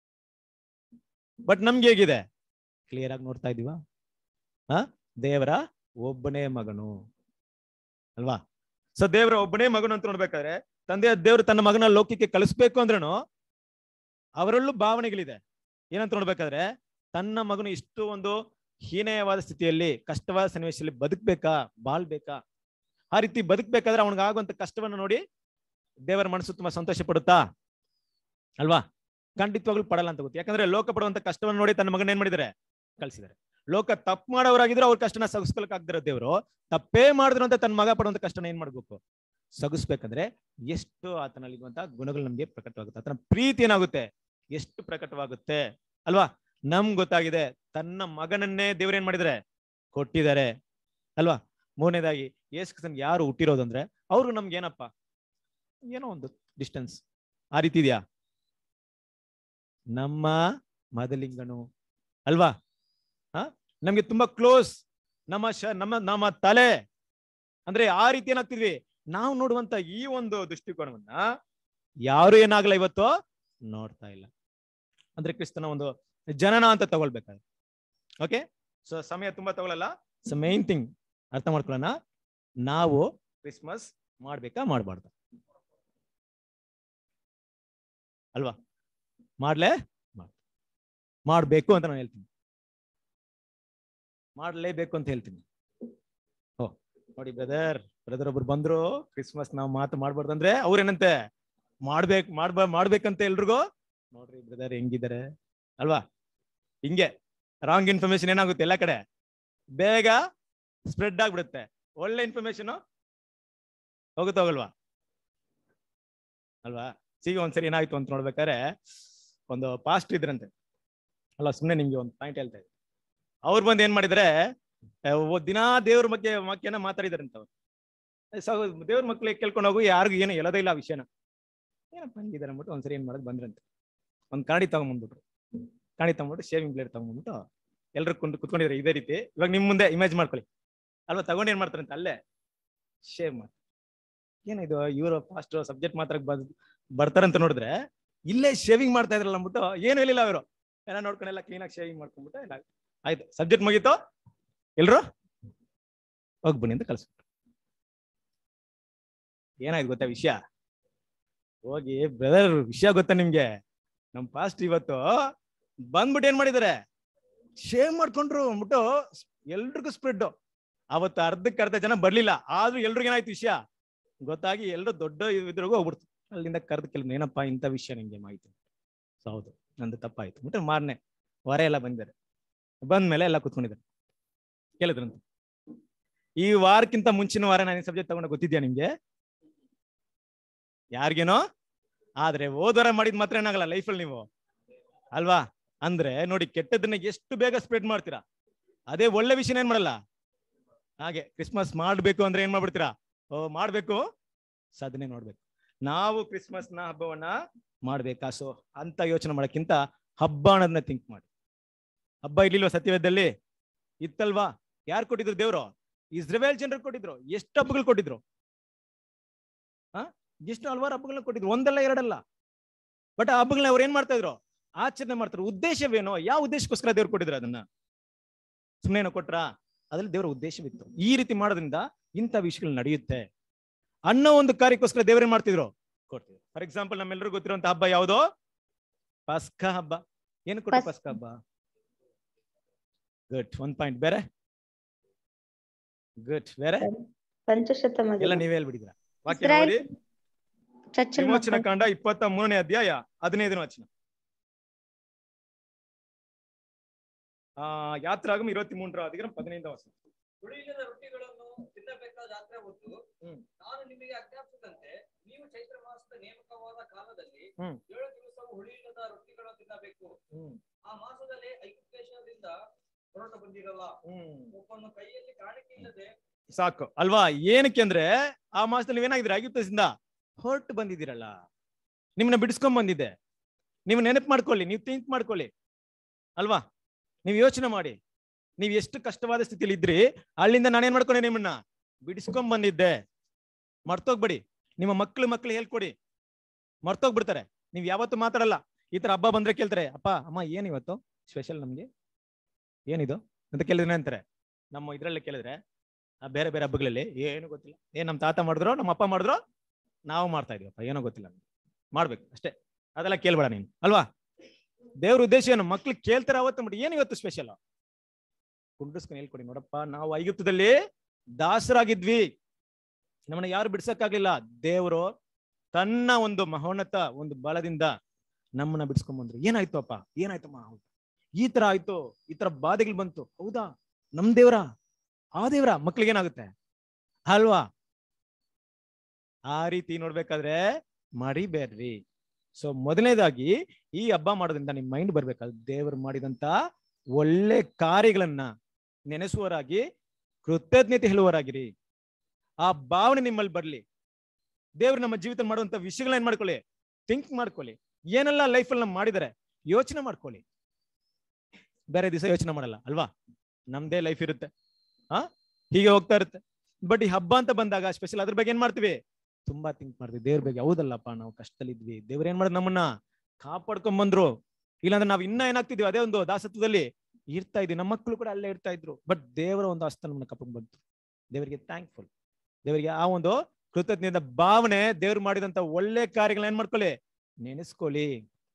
ಬಟ್ ನಮ್ಗೆ ಹೇಗಿದೆ ಕ್ಲಿಯರ್ ಆಗಿ ನೋಡ್ತಾ ಇದೀವ ಹ ದೇವರ ಒಬ್ಬನೇ ಮಗನು ಅಲ್ವಾ ಸೊ ದೇವರ ಒಬ್ಬನೇ ಮಗನು ಅಂತ ನೋಡ್ಬೇಕಾದ್ರೆ ತಂದೆಯ ದೇವರು ತನ್ನ ಮಗನ ಲೋಕಕ್ಕೆ ಕಳಿಸ್ಬೇಕು ಅಂದ್ರೂ ಅವರಲ್ಲೂ ಭಾವನೆಗಳಿದೆ ಏನಂತ ನೋಡ್ಬೇಕಾದ್ರೆ ತನ್ನ ಮಗನು ಇಷ್ಟು ಒಂದು ಹೀನಯವಾದ ಸ್ಥಿತಿಯಲ್ಲಿ ಕಷ್ಟವಾದ ಸನ್ನಿವೇಶದಲ್ಲಿ ಬದುಕ್ಬೇಕಾ ಬಾಳ್ಬೇಕಾ ಆ ರೀತಿ ಬದುಕ್ಬೇಕಾದ್ರೆ ಅವನಿಗೆ ಆಗುವಂತ ಕಷ್ಟವನ್ನು ನೋಡಿ ದೇವರ ಮನಸ್ಸು ತುಂಬಾ ಸಂತೋಷ ಪಡುತ್ತಾ ಅಲ್ವಾ ಖಂಡಿತವಾಗ್ಲೂ ಪಡಲ್ಲ ಅಂತ ಗೊತ್ತು ಯಾಕಂದ್ರೆ ಲೋಕ ಪಡುವಂತ ಕಷ್ಟವನ್ನು ನೋಡಿ ತನ್ನ ಮಗನ ಏನ್ ಮಾಡಿದ್ದಾರೆ ಕಳ್ಸಿದ್ದಾರೆ ಲೋಕ ತಪ್ಪು ಮಾಡೋರಾಗಿದ್ರೆ ಅವ್ರ ಕಷ್ಟನ ಸಗಿಸ್ಕೊಳಕ್ ಆಗ್ದಿರೋ ದೇವರು ತಪ್ಪೇ ಮಾಡಿದ್ರು ಅಂತ ತನ್ನ ಮಗ ಪಡುವಂತ ಕಷ್ಟನ ಏನ್ ಮಾಡ್ಬೇಕು ಸಗಿಸ್ಬೇಕಂದ್ರೆ ಎಷ್ಟು ಆತನಲ್ಲಿ ಇರುವಂತ ಗುಣಗಳು ನಮ್ಗೆ ಪ್ರಕಟವಾಗುತ್ತೆ ಆತನ ಪ್ರೀತಿ ಏನಾಗುತ್ತೆ ಎಷ್ಟು ಪ್ರಕಟವಾಗುತ್ತೆ ಅಲ್ವಾ ನಮ್ ಗೊತ್ತಾಗಿದೆ ತನ್ನ ಮಗನನ್ನೇ ದೇವ್ರು ಏನ್ ಮಾಡಿದ್ದಾರೆ ಕೊಟ್ಟಿದ್ದಾರೆ ಅಲ್ವಾ ಮೂರನೇದಾಗಿ ಯೇಸು ಕ್ರಿಸ್ತನ್ ಯಾರು ಹುಟ್ಟಿರೋದಂದ್ರೆ ಅವ್ರು ನಮ್ಗೆ ಏನಪ್ಪ ಏನೋ ಒಂದು ಡಿಸ್ಟೆನ್ಸ್ ಆ ರೀತಿ ಇದೆಯಾ ನಮ್ಮ ಮದಲಿಂಗನು ಅಲ್ವಾ ಹ ನಮ್ಗೆ ತುಂಬಾ ಕ್ಲೋಸ್ ನಮ್ಮ ಶ ನಮ್ಮ ನಮ್ಮ ತಲೆ ಅಂದ್ರೆ ಆ ರೀತಿ ಏನಾಗ್ತಿದ್ವಿ ನಾವು ನೋಡುವಂತ ಈ ಒಂದು ದೃಷ್ಟಿಕೋನವನ್ನ ಯಾರು ಏನಾಗಲ್ಲ ಇವತ್ತು ನೋಡ್ತಾ ಇಲ್ಲ ಅಂದ್ರೆ ಕ್ರಿಸ್ತನ ಒಂದು ಜನನ ಅಂತ ತಗೊಳ್ಬೇಕಾದ್ರೆ ಓಕೆ ಸೊ ಸಮಯ ತುಂಬಾ ತಗೊಳಲ್ಲ ಸೊ ಮೈನ್ ಥಿಂಗ್ ಅರ್ಥ ಮಾಡ್ಕೊಳ್ಳೋಣ ನಾವು ಕ್ರಿಸ್ಮಸ್ ಮಾಡ್ಬೇಕಾ ಮಾಡ್ಬಾರ್ದು ಅಲ್ವಾ ಮಾಡ್ಲೇ ಮಾಡ್- ಮಾಡ್ಬೇಕು ಅಂತ ನಾನು ಹೇಳ್ತೀನಿ ಮಾಡ್ಲೇಬೇಕು ಅಂತ ಹೇಳ್ತೀನಿ ಓ ನೋಡಿ ಬ್ರದರ್ ಬ್ರದರ್ ಒಬ್ರು ಬಂದ್ರು ಕ್ರಿಸ್ಮಸ್ ನಾವು ಮಾತು ಮಾಡ್ಬಾರ್ದು ಅಂದ್ರೆ ಅವ್ರೇನಂತೆ ಮಾಡ್ಬೇಕು ಮಾಡ್ಬ ಮಾಡ್ಬೇಕಂತ ಎಲ್ರಿಗೂ ನೋಡ್ರಿ ಬ್ರದರ್ ಹೆಂಗಿದ್ದಾರೆ ಅಲ್ವಾ ಹಿಂಗೆ ರಾಂಗ್ ಇನ್ಫಾರ್ಮೇಶನ್ ಏನಾಗುತ್ತೆ ಎಲ್ಲ ಕಡೆ ಬೇಗ ಸ್ಪ್ರೆಡ್ ಆಗ್ಬಿಡುತ್ತೆ ಒಳ್ಳೆ ಇನ್ಫಾರ್ಮೇಶನ್ ಹೋಗುತ್ತಾ ಹೋಗಲ್ವಾ ಅಲ್ವಾ ಈಗ ಒಂದ್ಸರಿ ಏನಾಯ್ತು ಅಂತ ನೋಡ್ಬೇಕಾದ್ರೆ ಒಂದು ಪಾಸ್ಟ್ ಇದ್ರಂತೆ ಅಲ್ಲ ಸುಮ್ಮನೆ ನಿಮ್ಗೆ ಒಂದು ಪಾಯಿಂಟ್ ಹೇಳ್ತಾ ಇದ್ದೆ ಅವ್ರು ಬಂದು ಏನ್ ಮಾಡಿದ್ರೆ ಆ, ಒ- ದಿನಾ ದೇವ್ರ ಬಗ್ಗೆ ವಾಕ್ಯನ ಮಾತಾಡಿದಾರಂತ ಅವ್ರು ಸೊ ದೇವ್ರ ಮಕ್ಳಿಗೆ ಕೇಳ್ಕೊಂಡು ಹೋಗು ಯಾರಿಗೂ ಏನು ಹೇಳೋದೇ ಇಲ್ಲ ಆ ವಿಷಯನ ಏನಪ್ಪ ಹಂಗಿದ್ದಾರೆ ಅಂದ್ಬಿಟ್ಟು ಒಂದ್ಸರಿ ಏನ್ ಮಾಡೋದು ಬಂದ್ರಂತೆ ಒಂದ್ ಕಾಣಿ ತಗೊಂಡ್ಬಂದ್ಬಿಟ್ರು ಕಾಣಿ ತಗೊಂಡ್ಬಿಟ್ಟು ಶೇವಿಂಗ್ ಬ್ಲೇಡ್ ತಗೊಂಡ್ಬಿಟ್ಟು ಎಲ್ರು ಕುಂತು ಕುತ್ಕೊಂಡಿದ್ದಾರೆ ಇದೇ ರೀತಿ ಇವಾಗ ನಿಮ್ ಮುಂದೆ ಇಮೇಜ್ ಮಾಡ್ಕೊಳ್ಳಿ ಅಲ್ವಾ ತಗೊಂಡು ಏನ್ ಮಾಡ್ತಾರಂತೆ ಅಲ್ಲೇ ಶೇವ್ ಮಾಡಿ ಏನಿದು ಇವರು ಫಾಸ್ಟ್ ಸಬ್ಜೆಕ್ಟ್ ಮಾತ್ರ ಬಂದ್ ಬರ್ತಾರಂತ ನೋಡಿದ್ರೆ ಇಲ್ಲೇ ಶೇವಿಂಗ್ ಮಾಡ್ತಾ ಇದ್ರಲ್ಲ ಅಂದ್ಬಿಟ್ಟು ಏನು ಹೇಳಿಲ್ಲ ಅವರು ಎಲ್ಲ ನೋಡ್ಕೊಂಡು ಎಲ್ಲ ಕ್ಲೀನಾಗಿ ಶೇವಿಂಗ್ ಮಾಡ್ಕೊಂಡ್ಬಿಟ್ಟು ಎಲ್ಲ ಆಯ್ತು ಸಬ್ಜೆಕ್ಟ್ ಮುಗೀತು ಎಲ್ರು ಹೋಗ್ ಬನ್ನಿ ಅಂತ ಕಳ್ಸ್ಬಿಟ್ರು ಏನಾಯ್ತು ಗೊತ್ತಾ ವಿಷಯ ಹೋಗಿ ಬ್ರದರ್ ವಿಷಯ ಗೊತ್ತಾ ನಿಮ್ಗೆ ನಮ್ ಪಾಸ್ಟ್ ಇವತ್ತು ಬಂದ್ಬಿಟ್ಟು ಏನ್ ಮಾಡಿದಾರೆ ಶೇವ್ ಮಾಡ್ಕೊಂಡ್ರು ಅಂದ್ಬಿಟ್ಟು ಎಲ್ರಿಗೂ ಸ್ಪ್ರೆಡ್ ಅವತ್ತು ಅರ್ಧಕ್ಕೆ ಅರ್ಧ ಜನ ಬರ್ಲಿಲ್ಲ ಆದ್ರೂ ಎಲ್ರಿಗೂ ಏನಾಯ್ತು ವಿಷಯ ಗೊತ್ತಾಗಿ ಎಲ್ರು ದೊಡ್ಡ ಇದ್ರಿಗೂ ಹೋಗ್ಬಿಡ್ತು ಅಲ್ಲಿಂದ ಕರೆದು ಕೇಳಿದ್ನು ಏನಪ್ಪಾ ಇಂಥ ವಿಷಯ ನಿಂಗೆ ಮಾಹಿತಿ ಸೊ ಹೌದು ನಂದು ತಪ್ಪಾಯ್ತು ಮತ್ತೆ ಮಾರನೆ ಹೊರ ಎಲ್ಲ ಬಂದಿದ್ದಾರೆ ಬಂದ್ಮೇಲೆ ಎಲ್ಲ ಕುತ್ಕೊಂಡಿದ್ದಾರೆ ಕೇಳಿದ್ರಂತೆ ಈ ವಾರಕ್ಕಿಂತ ಮುಂಚಿನ ವಾರ ನಾನು ಸಬ್ಜೆಕ್ಟ್ ತಗೊಂಡ ಗೊತ್ತಿದ್ಯಾ ನಿಮ್ಗೆ ಯಾರಿಗೇನೋ ಆದ್ರೆ ಹೋದ್ವಾರ ಮಾಡಿದ್ ಮಾತ್ರ ಏನಾಗಲ್ಲ ಲೈಫಲ್ಲಿ ನೀವು ಅಲ್ವಾ ಅಂದ್ರೆ ನೋಡಿ ಕೆಟ್ಟದನ್ನ ಎಷ್ಟು ಬೇಗ ಸ್ಪ್ರೆಡ್ ಮಾಡ್ತೀರಾ ಅದೇ ಒಳ್ಳೆ ವಿಷಯನ ಏನ್ ಮಾಡಲ್ಲ ಹಾಗೆ ಕ್ರಿಸ್ಮಸ್ ಮಾಡ್ಬೇಕು ಅಂದ್ರೆ ಏನ್ ಮಾಡ್ಬಿಡ್ತೀರಾ ಓ ಮಾಡ್ಬೇಕು ಸಾಧನೆ ನೋಡ್ಬೇಕು ನಾವು ಕ್ರಿಸ್ಮಸ್ ನ ಹಬ್ಬವನ್ನ ಮಾಡ್ಬೇಕಾ ಸೊ ಅಂತ ಯೋಚನೆ ಮಾಡಕ್ಕಿಂತ ಹಬ್ಬ ಅನ್ನೋದನ್ನ ಥಿಂಕ್ ಮಾಡಿ ಹಬ್ಬ ಇರ್ಲಿಲ್ವಾ ಸತ್ಯವೇದದಲ್ಲಿ ಇತ್ತಲ್ವಾ ಯಾರು ಕೊಟ್ಟಿದ್ರು ದೇವ್ರು ಇಸ್ರೇಲ್ ಜನರು ಕೊಟ್ಟಿದ್ರು ಎಷ್ಟು ಹಬ್ಬಗಳು ಕೊಟ್ಟಿದ್ರು ಆ ಎಷ್ಟು ಹಲವಾರು ಹಬ್ಬಗಳನ್ನ ಕೊಟ್ಟಿದ್ರು ಒಂದಲ್ಲ ಎರಡಲ್ಲ ಬಟ್ ಆ ಹಬ್ಬಗಳನ್ನ ಅವ್ರು ಏನ್ ಮಾಡ್ತಾ ಇದ್ರು ಆಚರಣೆ ಮಾಡ್ತಾರೆ ಉದ್ದೇಶವೇನೋ ಯಾವ ಉದ್ದೇಶಕ್ಕೋಸ್ಕರ ದೇವ್ರು ಕೊಟ್ಟಿದ್ರು ಅದನ್ನ ಸುಮ್ಮನೆ ಏನೋ ಕೊಟ್ರಾ ಅದ್ರಲ್ಲಿ ದೇವರ ಉದ್ದೇಶವಿತ್ತು ಈ ರೀತಿ ಮಾಡೋದ್ರಿಂದ ಇಂಥ ವಿಷಯಗಳು ನಡೆಯುತ್ತೆ ಅನ್ನೋ ಒಂದು ಕಾರ್ಯಕ್ಕೋಸ್ಕರ ದೇವ್ರೇನ್ ಮಾಡ್ತಿದ್ರು ಕೊಡ್ತಿದ್ರು ಫಾರ್ ಎಕ್ಸಾಂಪಲ್ ನಮ್ಮೆಲ್ಲರಿಗೂ ಗೊತ್ತಿರುವಂತ ಹಬ್ಬ ಯಾವುದು ಪಸ್ಕ ಹಬ್ಬ ಏನು ಕೊಟ್ಟು ಪಸ್ಕ. ಪಸ್ಕ ಹಬ್ಬ ಗುಡ್ ಒಂದ್ ಪಾಯಿಂಟ್ ಬೇರೆ ಗುಡ್ ಬೇರೆ ಪಂಚಶತಮ ಎಲ್ಲ ನೀವೇ ಹೇಳ್ಬಿಟ್ಟಿದ್ರ ವಾಕ್ಯ ಇಸ್ರಾಯೇಲ್ ಓದಿ ಚಚ್ಚಲ್ ವಿಮೋಚನ ಮಕ್ಕಳು ಕಾಂಡ ಇಪ್ಪತ್ತ ಮೂರನೇ ಅಧ್ಯಾಯ ಹದಿನೈದನೇ ವಚನ ಆ ಯಾತ್ರಾಗಮ ಇರುವತ್ತಿ ಮೂರರ ಅಧಿಕಾರ ಹದಿನೈದು ವಚನ ಹುಳಿಯಿಲ್ಲದ ರೊಟ್ಟಿಗಳನ್ನು ತಿನ್ನಬೇಕಾದ ಜಾತ್ರೆ ಹೊತ್ತು ಹ್ಮ್. ನಾನು ನಿಮಗೆ ಆಜ್ಞಾಪಿಸಿದಂತೆ ನೀವು ಚೈತ್ರ ಮಾಸದ ನೇಮಕವಾದ ಕಾಲದಲ್ಲಿ ಹ್ಮ್. ಏಳು ದಿವಸವು ಹುಳಿಯಿಲ್ಲದ ರೊಟ್ಟಿಗಳನ್ನು ತಿನ್ನಬೇಕು ಆ ಮಾಸದಲ್ಲಿ ಐಗುಪ್ತ ದೇಶದಿಂದ ಹೊರಟು ಬಂದಿರಲ್ಲ ಒಬ್ಬನು ಕೈಯಲ್ಲಿ ಕಾಣಿಕೆ ಇಲ್ಲದೆ ಸಾಕು ಅಲ್ವಾ ಏನಕ್ಕೆ ಅಂದ್ರೆ ಆ ಮಾಸದಲ್ಲಿ ನೀವೇನಾಗಿದ್ದೀರಾ ಐಗುಪ್ತದಿಂದ ಹೊರಟು ಬಂದಿದ್ದೀರಲ್ಲ ನಿಮ್ಮನ್ನ ಬಿಡಿಸ್ಕೊಂಡ್ ಬಂದಿದ್ದೆ ನೀವು ನೆನಪು ಮಾಡ್ಕೊಳ್ಳಿ ನೀವು ಥಿಂಕ್ ಮಾಡ್ಕೊಳ್ಳಿ ಅಲ್ವಾ ನೀವು ಯೋಚನೆ ಮಾಡಿ ನೀವು ಎಷ್ಟು ಕಷ್ಟವಾದ ಸ್ಥಿತಿಯಲ್ಲಿ ಇದ್ರಿ ಅಲ್ಲಿಂದ ನಾನೇನ್ ಮಾಡ್ಕೊಂಡೆ ನಿಮ್ಮನ್ನ ಬಿಡಿಸ್ಕೊಂಡ್ ಬಂದಿದ್ದೆ ಮರ್ತೋಗ್ಬೇಡಿ ನಿಮ್ಮ ಮಕ್ಳು ಮಕ್ಳು ಹೇಳ್ಕೊಡಿ ಮರ್ತೋಗ್ಬಿಡ್ತಾರೆ ನೀವು ಯಾವತ್ತೂ ಮಾತಾಡಲ್ಲ ಈ ತರ ಹಬ್ಬ ಬಂದ್ರೆ ಕೇಳ್ತಾರೆ ಅಪ್ಪ ಅಮ್ಮ ಏನ್ ಇವತ್ತು ಸ್ಪೆಷಲ್ ನಮ್ಗೆ ಏನಿದು ಅಂತ ಕೇಳಿದ್ರೆ ಅಂತಾರೆ ನಮ್ಮ ಇದ್ರಲ್ಲಿ ಕೇಳಿದ್ರೆ ಆ ಬೇರೆ ಬೇರೆ ಹಬ್ಬಗಳಲ್ಲಿ ಏನು ಗೊತ್ತಿಲ್ಲ ಏನ್ ನಮ್ಮ ತಾತ ಮಾಡಿದ್ರು ನಮ್ಮ ಅಪ್ಪ ಮಾಡಿದ್ರು ನಾವು ಮಾಡ್ತಾ ಇದೀವಪ್ಪ ಏನೋ ಗೊತ್ತಿಲ್ಲ ನಮ್ಗೆ. ಮಾಡ್ಬೇಕು ಅಷ್ಟೇ ಅದೆಲ್ಲ ಕೇಳ್ಬೇಡ ನೀನು ಅಲ್ವಾ ದೇವ್ರ ಉದ್ದೇಶ ಏನು ಮಕ್ಳು ಕೇಳ್ತಾರೆ ಅವತ್ತು ಬಿಟ್ಟು ಏನು ಇವತ್ತು ಸ್ಪೆಷಲ್ ಕುಂಡಿಸ್ಕೊಂಡು ಹೇಳ್ಕೊಡಿ ನೋಡಪ್ಪ ನಾವು ಐಗುಪ್ತದಲ್ಲಿ ದಾಸರಾಗಿದ್ವಿ ನಮ್ಮನ್ನ ಯಾರು ಬಿಡ್ಸಕ್ಕಾಗ್ಲಿಲ್ಲ ದೇವರು ತನ್ನ ಒಂದು ಮಹೋನ್ನತ ಒಂದು ಬಲದಿಂದ ನಮ್ಮನ್ನ ಬಿಡಿಸ್ಕೊಂಡ್ ಬಂದ್ರು ಏನಾಯ್ತು ಅಪ್ಪ ಏನಾಯ್ತಮ್ಮ ಹೌದು. ಈ ತರ ಆಯ್ತು ಈ ತರ ಬಾಧೆಗಳು ಬಂತು ಹೌದಾ ನಮ್ ದೇವ್ರ ಆ ದೇವ್ರ ಮಕ್ಳಿಗೆ ಏನಾಗುತ್ತೆ ಅಲ್ವಾ ಆ ರೀತಿ ನೋಡ್ಬೇಕಾದ್ರೆ ಮರಿಬೇಡ್ರಿ ಸೊ ಮೊದಲನೇದಾಗಿ ಈ ಹಬ್ಬ ಮಾಡೋದ್ರಿಂದ ನಿಮ್ ಮೈಂಡ್ ಬರ್ಬೇಕಾದ್ರೆ ದೇವರು ಮಾಡಿದಂತ ಒಳ್ಳೆ ಕಾರ್ಯಗಳನ್ನ ನೆನೆಸುವರಾಗಿ ಕೃತಜ್ಞತೆ ಹೇಳುವರಾಗಿರಿ ಆ ಭಾವನೆ ನಿಮ್ಮಲ್ಲಿ ಬರ್ಲಿ ದೇವ್ರು ನಮ್ಮ ಜೀವಿತ ಮಾಡುವಂತ ವಿಷಯಗಳನ್ನ ಏನ್ ಮಾಡ್ಕೊಳ್ಳಿ ಥಿಂಕ್ ಮಾಡ್ಕೊಳ್ಳಿ ಏನೆಲ್ಲ ಲೈಫಲ್ಲಿ ನಾವು ಮಾಡಿದರೆ ಯೋಚನೆ ಮಾಡ್ಕೊಳ್ಳಿ ಬೇರೆ ದಿವಸ ಯೋಚನೆ ಮಾಡಲ್ಲ ಅಲ್ವಾ ನಮ್ದೇ ಲೈಫ್ ಇರುತ್ತೆ ಆ ಹೀಗೆ ಹೋಗ್ತಾ ಇರುತ್ತೆ ಬಟ್ ಈ ಹಬ್ಬ ಅಂತ ಬಂದಾಗ ಸ್ಪೆಷಲ್ ಅದ್ರ ಬಗ್ಗೆ ಏನ್ ಮಾಡ್ತೀವಿ ತುಂಬಾ ಥಿಂಕ್ ಮಾಡ್ತೀವಿ ದೇವ್ರ ಬಗ್ಗೆ ಹೌದಲ್ಲಪ್ಪ ನಾವು ಕಷ್ಟದಲ್ಲಿದ್ವಿ ದೇವ್ರ ಏನ್ ಮಾಡಿದ್ ನಮ್ಮನ್ನ ಕಾಪಾಡ್ಕೊಂಡ್ ಬಂದ್ರು ಇಲ್ಲಾಂದ್ರೆ ನಾವ್ ಇನ್ನ ಏನಾಗ್ತಿದ್ವಿ ಅದೇ ಒಂದು ದಾಸತ್ವದಲ್ಲಿ ಇರ್ತಾ ಇದ್ವಿ ನಮ್ಮ ಮಕ್ಕಳು ಕೂಡ ಅಲ್ಲೇ ಇರ್ತಾ ಇದ್ರು ಬಟ್ ದೇವರ ಒಂದು ಹಸ್ತ ನಮ್ಮನ್ನ ಕಪ್ಕೊಂಡ್ ಬಂತು ದೇವರಿಗೆ ಥ್ಯಾಂಕ್ಫುಲ್ ದೇವರಿಗೆ ಆ ಒಂದು ಕೃತಜ್ಞದ ಭಾವನೆ ದೇವ್ರು ಮಾಡಿದಂತ ಒಳ್ಳೆ ಕಾರ್ಯಗಳನ್ನ ಏನ್ ಮಾಡ್ಕೊಳ್ಳಿ ನೆನೆಸ್ಕೊಳ್ಳಿ